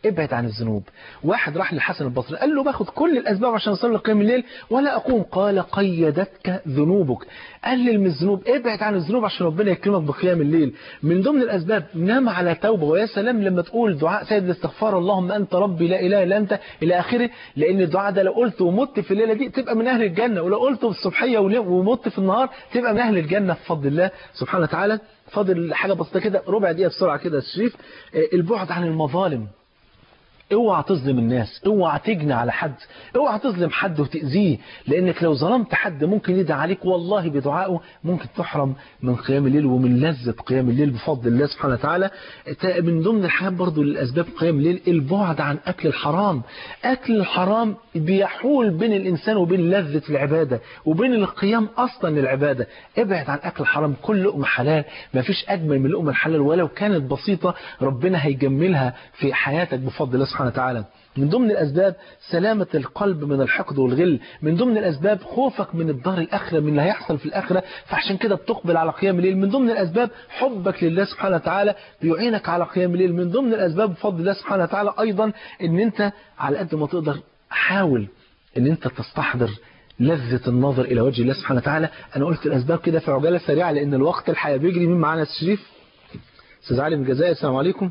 ابعد عن الذنوب واحد راح للحسن البصري قال له باخد كل الاسباب عشان اصلي قيام الليل ولا اقوم قال قيدتك ذنوبك قلل من الذنوب ابعد عن الذنوب عشان ربنا يكرمك بقيام الليل من ضمن الاسباب نام على توبه ويا سلام لما تقول دعاء سيد الاستغفار اللهم انت ربي لا اله الا انت الى اخره لان الدعاء ده لو قلته ومت في الليله دي تبقى من اهل الجنه ولو قلته في الصبحيه ومت في النهار تبقى من اهل الجنه بفضل الله سبحانه وتعالى فاضل حاجه بسيطه كده ربع دقيقه بسرعه كده يا شريف البعد عن المظالم اوعى تظلم الناس اوعى تجني على حد اوعى تظلم حد وتأذيه لانك لو ظلمت حد ممكن يدعي عليك والله بدعائه ممكن تحرم من قيام الليل ومن لذة قيام الليل بفضل الله سبحانه وتعالى من ضمن الحاجات برضو للأسباب قيام الليل البعد عن أكل الحرام أكل الحرام بيحول بين الإنسان وبين لذة العبادة وبين القيام أصلا للعبادة ابعد عن أكل الحرام كل لقمة حلال ما فيش أجمل من لقمة الحلال ولو كانت بسيطة ربنا هيجملها في حياتك بفضل الله سبحانه وتعالى من ضمن الأسباب سلامة القلب من الحقد والغل من ضمن الأسباب خوفك من الدار الآخرة من اللي هيحصل في الآخرة فعشان كده بتقبل على قيام الليل من ضمن الأسباب حبك لله سبحانه وتعالى بيعينك على قيام الليل من ضمن الأسباب بفضل الله سبحانه وتعالى أيضا ان انت على قد ما تقدر حاول ان انت تستحضر لذة النظر إلى وجه الله سبحانه وتعالى أنا قلت الأسباب كده في عجالة سريعة لأن الوقت الحقيقة بيجري مين معانا الشريف أستاذ علي من الجزائر السلام عليكم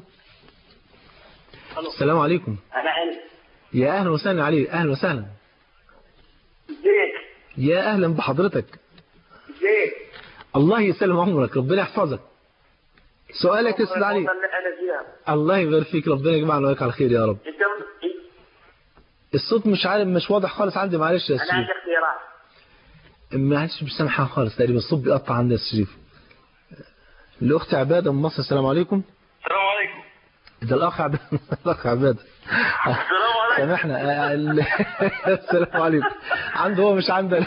السلام عليكم
انا علي
يا اهلا وسهلا علي اهلا وسهلا
ازيك
يا اهلا بحضرتك
ازيك
الله يسلم عمرك ربنا يحفظك سؤالك يا استاذ علي
انا زياد
الله يبارك فيك ربنا يجمعنا وياك على خير يا رب
انت
الصوت مش عارف مش واضح خالص عندي معلش يا
انا
شريف
عندي اختيارات
معلش مش سامحها خالص تقريبا الصوت بيقطع عندي يا شريف الاخت عباده من مصر السلام عليكم
السلام عليكم
ده الاخ عباده الاخ عباده
السلام عليكم
سامحنا آه، ال- السلام عليكم عنده هو مش عندنا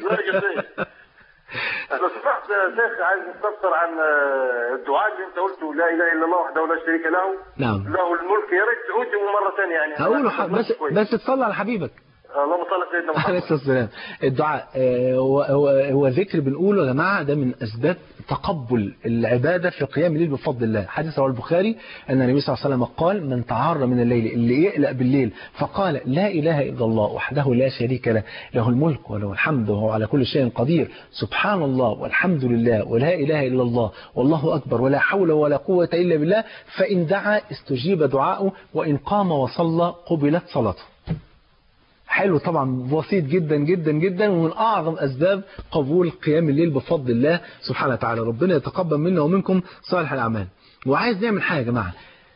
لو سمحت يا شيخ عايز نستفسر عن آه، الدعاء اللي انت قلته لا اله الا الله وحده لا شريك له
نعم
له الملك يا ريت تعوده مره ثانيه يعني
هقوله ح- بس بس تصلي على حبيبك
اللهم صل على سيدنا محمد
عليه الصلاة والسلام الدعاء آه، هو هو هو ذكر بنقوله يا جماعة ده من أسباب تقبل العبادة في قيام الليل بفضل الله حديث رواه البخاري أن النبي صلى الله عليه وسلم قال من تعار من الليل اللي يقلق بالليل فقال لا إله إلا الله وحده لا شريك له له الملك وله الحمد وهو على كل شيء قدير سبحان الله والحمد لله ولا إله إلا الله والله أكبر ولا حول ولا قوة إلا بالله فإن دعا استجيب دعاؤه وإن قام وصلى قبلت صلاته حلو طبعا بسيط جدا جدا جدا ومن أعظم أسباب قبول قيام الليل بفضل الله سبحانه وتعالى ربنا يتقبل منا ومنكم صالح الأعمال وعايز نعمل حاجة يا جماعة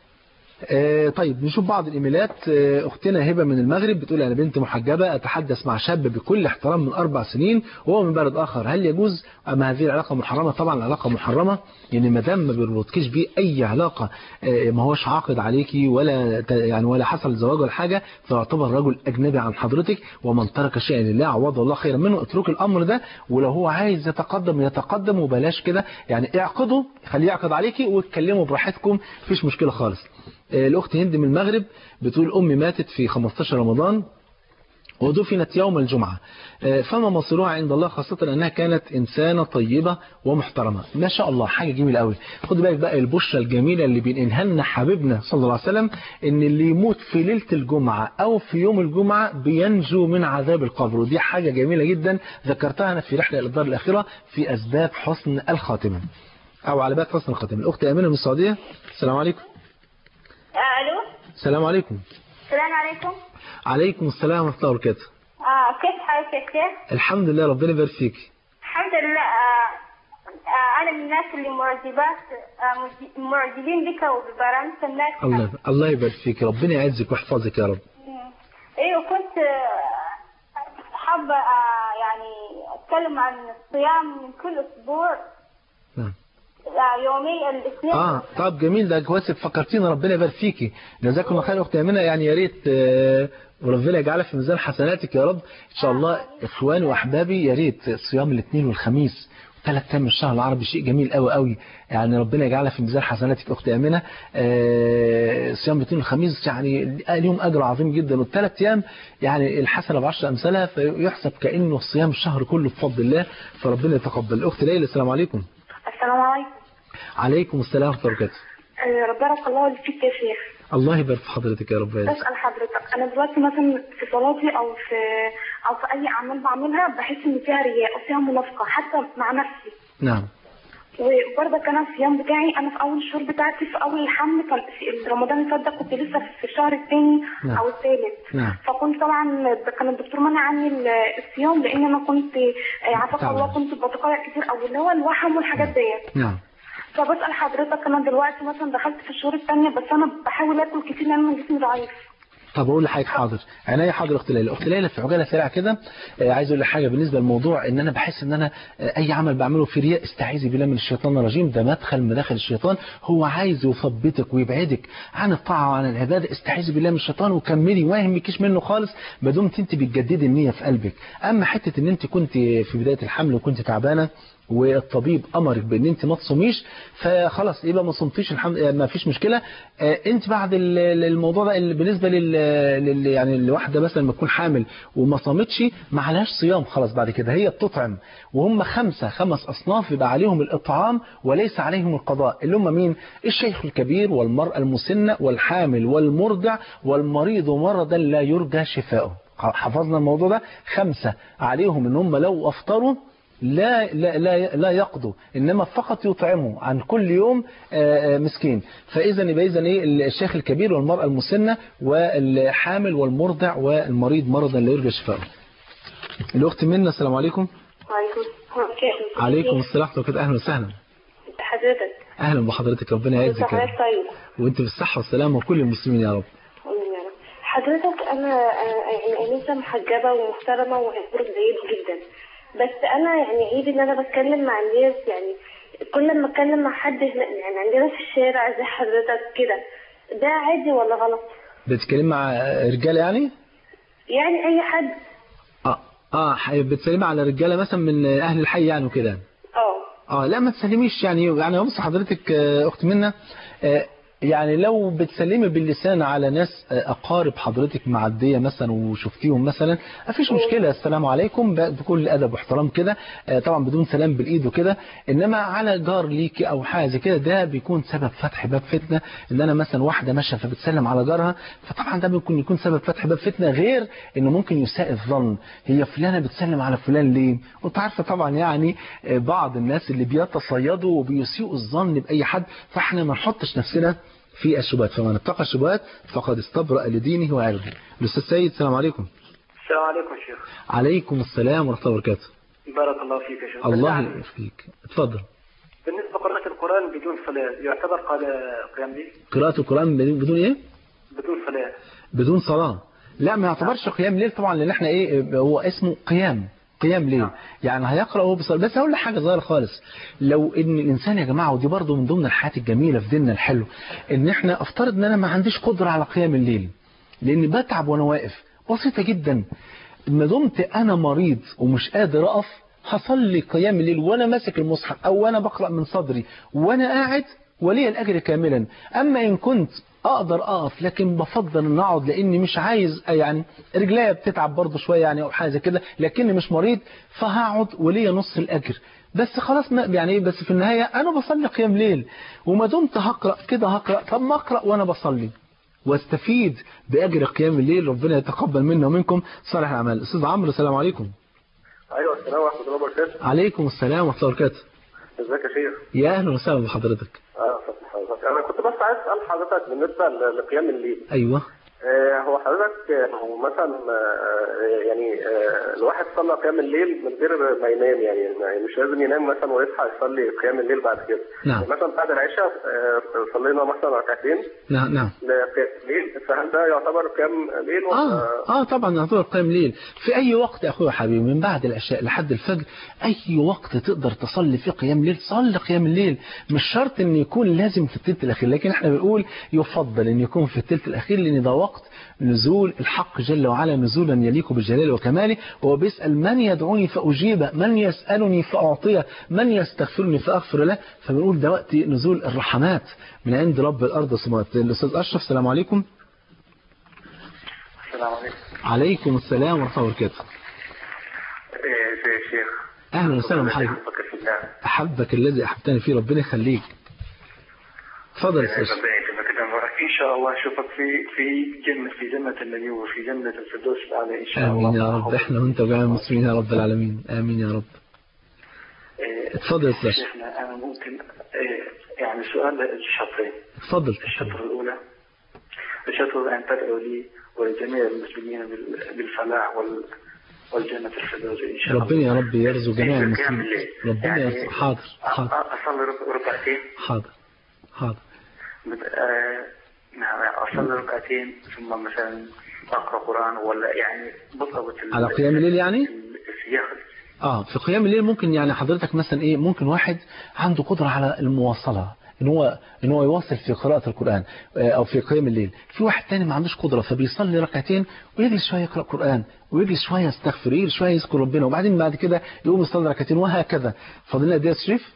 آه طيب نشوف بعض الإيميلات آه أختنا هبة من المغرب بتقول أنا بنت محجبة أتحدث مع شاب بكل احترام من أربع سنين وهو من بلد آخر هل يجوز أم هذه العلاقة محرمة طبعا العلاقة محرمة يعني ما دام ما بيربطكيش بيه أي علاقة آه ما هوش عاقد عليكي ولا ت- يعني ولا حصل زواج ولا حاجة فيعتبر رجل أجنبي عن حضرتك ومن ترك شيئا لله عوضه الله خيرا منه اترك الأمر ده ولو هو عايز يتقدم يتقدم وبلاش كده يعني اعقدوا خليه يعقد عليكي واتكلموا براحتكم مفيش مشكلة خالص آه، الأخت هند من المغرب بتقول أمي ماتت في 15 رمضان ودفنت يوم الجمعة آه، فما مصيرها عند الله خاصة أنها كانت إنسانة طيبة ومحترمة ما شاء الله حاجة جميلة قوي خد بالك بقى البشرة الجميلة اللي بينقلها لنا حبيبنا صلى الله عليه وسلم إن اللي يموت في ليلة الجمعة أو في يوم الجمعة بينجو من عذاب القبر ودي حاجة جميلة جدا ذكرتها أنا في رحلة إلى الدار الآخرة في أسباب حسن الخاتمة أو على باب حسن الخاتمة الأخت أمينة من السعودية السلام عليكم
الو
السلام عليكم
السلام عليكم
عليكم السلام ورحمة الله وبركاته
آه كيف حالك يا شيخ؟
الحمد لله ربنا يبارك فيك
الحمد لله آه آه أنا من الناس اللي معجبات آه مج- معجبين بك وببرامج الناس
الله الله يبارك فيك ربنا يعزك ويحفظك يا رب
ايوه كنت آه، حابة آه يعني أتكلم عن الصيام من كل أسبوع
نعم.
آه، يومي الاثنين
اه طب جميل ده كويس فكرتينا ربنا يبارك فيكي جزاكم الله خير اختي امينه يعني يا ريت آه، وربنا يجعلها في ميزان حسناتك يا رب ان شاء الله اخواني واحبابي يا ريت صيام الاثنين والخميس ثلاث ايام من الشهر العربي شيء جميل قوي قوي يعني ربنا يجعلها في ميزان حسناتك اختي امينه آه، صيام الاثنين والخميس يعني اليوم اجر عظيم جدا والثلاث ايام يعني الحسنه بعشر امثالها فيحسب كانه صيام الشهر كله بفضل الله فربنا يتقبل الاخت ليلى السلام عليكم
السلام عليكم
عليكم السلام ورحمه الله وبركاته
آه، ربنا الله اللي فيك يا شيخ
الله يبارك في حضرتك يا رب يعزك.
بسأل حضرتك أنا دلوقتي مثلا في صلاتي أو في أو في أي أعمال بعملها بحس إن فيها رياء وفيها منافقة حتى مع نفسي
نعم
وبرضك أنا الصيام بتاعي أنا في أول الشهور بتاعتي في أول الحمل كان في رمضان اللي فات ده كنت لسه في الشهر الثاني
نعم.
أو الثالث
نعم
فكنت طبعا كان الدكتور منع عني ال- الصيام لان انا كنت آه، عافاك
تعبان.
الله كنت بتقرا كتير او اللي هو الوحم والحاجات ديت
نعم
فبسال حضرتك انا دلوقتي مثلا دخلت في الشهور الثانيه بس انا بحاول اكل كتير لان انا جسمي ضعيف
طب اقول لحضرتك حاضر عينيا حاضر اخت ليلى اخت ليلى في عجاله سريعه كده آه، عايز اقول لك حاجه بالنسبه للموضوع ان انا بحس ان انا آه، اي عمل بعمله في رياء استعيذي بالله من الشيطان الرجيم ده مدخل مداخل الشيطان هو عايز يثبتك ويبعدك عن الطاعه وعن العباده استعيذي بالله من الشيطان وكملي ما يهمكيش منه خالص ما دمت انت بتجددي النيه في قلبك اما حته ان انت كنت في بدايه الحمل وكنت تعبانه والطبيب امرك بان انت ما تصوميش فخلاص يبقى ما صمتيش الحمد ما فيش مشكله آه، انت بعد ال- ال- الموضوع ده اللي بالنسبه لل, لل يعني الواحده مثلا لما تكون حامل وما صامتش ما عليهاش صيام خلاص بعد كده هي بتطعم وهم خمسه خمس اصناف يبقى عليهم الاطعام وليس عليهم القضاء اللي هم مين الشيخ الكبير والمراه المسنه والحامل والمرضع والمريض مرضا لا يرجى شفاؤه حفظنا الموضوع ده خمسه عليهم ان هم لو افطروا لا لا لا لا يقضوا انما فقط يطعموا عن كل يوم آه، آه، مسكين فاذا يبقى اذا ايه الشيخ الكبير والمراه المسنه والحامل والمرضع والمريض مرضا لا يرجى شفاؤه الاخت منا السلام عليكم
وعليكم
عليكم السلام ورحمه الله اهلا وسهلا
حضرتك
اهلا بحضرتك ربنا يعزك يا رب.
حضرتك طيب
وانت بالصحه والسلامه وكل المسلمين يا رب
آمين يا رب. حضرتك انا آه، يعني لسه محجبه ومحترمه وهزور بعيد جدا بس انا يعني عيب ان انا بتكلم مع الناس يعني كل ما اتكلم مع حد هنا- يعني عندنا في الشارع زي حضرتك كده ده عادي ولا غلط
بتتكلم مع رجاله يعني
يعني اي حد
اه اه ح- بتسلمي على رجاله مثلا من اهل الحي يعني وكده
اه
اه لا ما تسلميش يعني يعني بص حضرتك آه، اخت منا آه، يعني لو بتسلمي باللسان على ناس آه، اقارب حضرتك معديه مثلا وشفتيهم مثلا مفيش مشكله السلام عليكم ب- بكل ادب واحترام كده آه، طبعا بدون سلام بالايد وكده انما على جار ليكي او حاجه زي كده ده بيكون سبب فتح باب فتنه ان انا مثلا واحده ماشيه فبتسلم على جارها فطبعا ده ممكن يكون سبب فتح باب فتنه غير انه ممكن يساء الظن هي فلانه بتسلم على فلان ليه وانت عارفه طبعا يعني آه، بعض الناس اللي بيتصيدوا وبيسيئوا الظن باي حد فاحنا ما نحطش نفسنا في الشبهات فمن اتقى الشبهات فقد استبرأ لدينه وعرضه الاستاذ سيد السلام عليكم
السلام عليكم شيخ
عليكم السلام ورحمه الله وبركاته
بارك الله فيك يا شيخ
الله
بالله عنك،
يحفظك اتفضل
بالنسبة لقراءة القرآن بدون صلاة يعتبر قال- قيام ليل
قراءة القرآن بدون ايه
بدون صلاة
بدون صلاة لا ما يعتبرش قيام ليل طبعا لان احنا ايه هو اسمه قيام قيام ليل يعني هيقرأ وهو بيصلي بس هقول لك حاجة صغيرة خالص لو ان الانسان يا جماعة ودي برضو من ضمن الحياة الجميلة في ديننا الحلو ان احنا افترض ان انا ما عنديش قدرة على قيام الليل لاني بتعب وانا واقف بسيطة جدا ما دمت انا مريض ومش قادر اقف هصلي قيام الليل وانا ماسك المصحف او وانا بقرأ من صدري وانا قاعد ولي الاجر كاملا اما ان كنت اقدر اقف لكن بفضل ان اقعد لاني مش عايز يعني رجليا بتتعب برضه شويه يعني او حاجه زي كده لكني مش مريض فهقعد وليا نص الاجر بس خلاص ما يعني ايه بس في النهايه انا بصلي قيام ليل وما دمت هقرا كده هقرا طب ما اقرا وانا بصلي واستفيد باجر قيام الليل ربنا يتقبل منا ومنكم صالح الاعمال استاذ عمرو السلام عليكم
ايوه السلام ورحمه الله وبركاته
عليكم السلام ورحمه الله وبركاته
ازيك يا شيخ
يا اهلا وسهلا بحضرتك
اه فتح حضرتك انا كنت بس عايز اسال حضرتك بالنسبه ل- لقيام الليل
ايوه
آه هو حضرتك آه، هو مثلا آه يعني آه الواحد صلى قيام الليل من غير ما ينام يعني ما- مش لازم ينام مثلا ويصحى يصلي قيام الليل بعد كده
نعم.
مثلا بعد العشاء آه صلينا مثلا ركعتين
نعم نعم
لقيام الليل فهل ده يعتبر قيام ليل ولا
اه اه طبعا يعتبر قيام ليل في اي وقت يا اخويا حبيبي من بعد العشاء لحد الفجر اي وقت تقدر تصلي فيه قيام ليل صلي قيام الليل مش شرط ان يكون لازم في الثلث الاخير لكن احنا بنقول يفضل ان يكون في الثلث الاخير لان ده وقت نزول الحق جل وعلا نزولا يليق بالجلال وكماله وهو بيسال من يدعوني فاجيبه من يسالني فاعطيه من يستغفرني فاغفر له فبنقول ده وقت نزول الرحمات من عند رب الارض والسماوات الاستاذ اشرف السلام عليكم
السلام عليكم
عليكم السلام ورحمه الله وبركاته
ايه يا شيخ
اهلا وسهلا بحضرتك
بك في الله
احبك الذي احبتني فيه ربنا يخليك اتفضل يا استاذ
ربنا يكرمك كده ما في
شاء الله اشوفك في في جنة في جنة النبي وفي جنة الفردوس الاعلى ان شاء الله
آمين يا رب احنا وانت وجميع المسلمين يا رب العالمين آمين يا رب
آه،
اتفضل يا أستاذ.
شيخنا انا ممكن آه، يعني سؤال شطرين
اتفضل
الشطر الاولى الشطر ان تدعو لي ولجميع المسلمين بال- بالفلاح وال والجنة الفردوس ان شاء الله
ربنا يا رب يرزق جميع
في
المسلمين
قيام الليل.
ربنا
يعني
يرزق حاضر حاضر
اصلي رك- ركعتين
حاضر حاضر
بت- آه، نعم اصلي ركعتين ثم مثلا اقرا قران ولا يعني بالضبط ال-
على قيام الليل يعني
السياق
اه في قيام الليل ممكن يعني حضرتك مثلا ايه ممكن واحد عنده قدرة على المواصلة ان هو ان هو يواصل في قراءة القرآن آه، او في قيام الليل في واحد تاني ما عندوش قدرة فبيصلي ركعتين ويجلس شوية يقرأ قرآن ويجلس شوية يستغفر يجلس شوية يذكر ربنا وبعدين بعد كده يقوم يصلي ركعتين وهكذا فاضلنا قد ايه يا شريف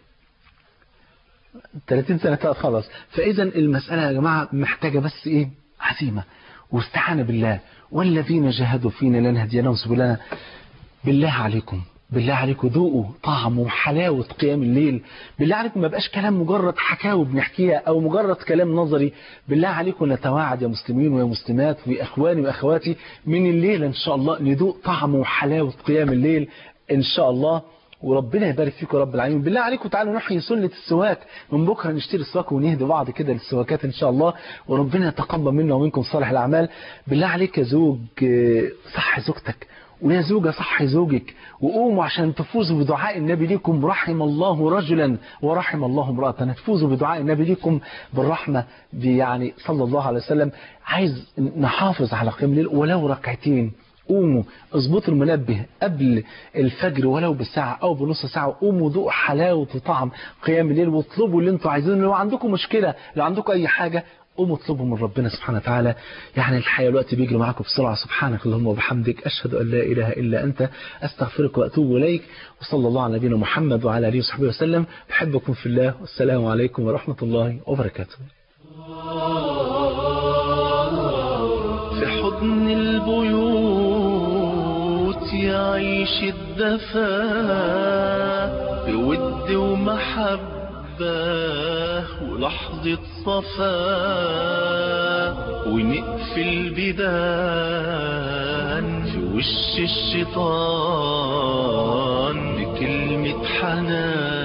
30 سنة كده خلاص فإذا المسألة يا جماعة محتاجة بس إيه عزيمة واستعانة بالله والذين جاهدوا فينا لنهدينهم سبلنا بالله عليكم بالله عليكم ذوقوا طعم وحلاوة قيام الليل بالله عليكم ما بقاش كلام مجرد حكاوي بنحكيها أو مجرد كلام نظري بالله عليكم نتواعد يا مسلمين ويا مسلمات ويا إخواني وأخواتي من الليل إن شاء الله ندوق طعم وحلاوة قيام الليل إن شاء الله وربنا يبارك فيكم يا رب العالمين بالله عليكم تعالوا نحيي سنة السواك من بكرة نشتري السواك ونهدي بعض كده للسواكات إن شاء الله وربنا يتقبل منا ومنكم صالح الأعمال بالله عليك يا زوج آه، صح زوجتك ويا زوجة صح زوجك وقوموا عشان تفوزوا بدعاء النبي ليكم رحم الله رجلا ورحم الله امرأة تفوزوا بدعاء النبي ليكم بالرحمة يعني صلى الله عليه وسلم عايز نحافظ على قيام الليل ولو ركعتين قوموا اظبطوا المنبه قبل الفجر ولو بساعة او بنص ساعة قوموا ذوقوا حلاوة وطعم قيام الليل واطلبوا اللي انتوا عايزينه لو عندكم مشكلة لو عندكم اي حاجة قوموا اطلبوا من ربنا سبحانه وتعالى يعني الحقيقة الوقت بيجري معاكم بسرعة سبحانك اللهم وبحمدك أشهد أن لا إله إلا أنت أستغفرك وأتوب إليك وصلى الله على نبينا محمد وعلى آله وصحبه وسلم بحبكم في الله والسلام عليكم ورحمة الله وبركاته
في حضن البيوت يعيش الدفا بود ومحبة ولحظة صفا ونقفل بيبان في وش الشيطان بكلمة حنان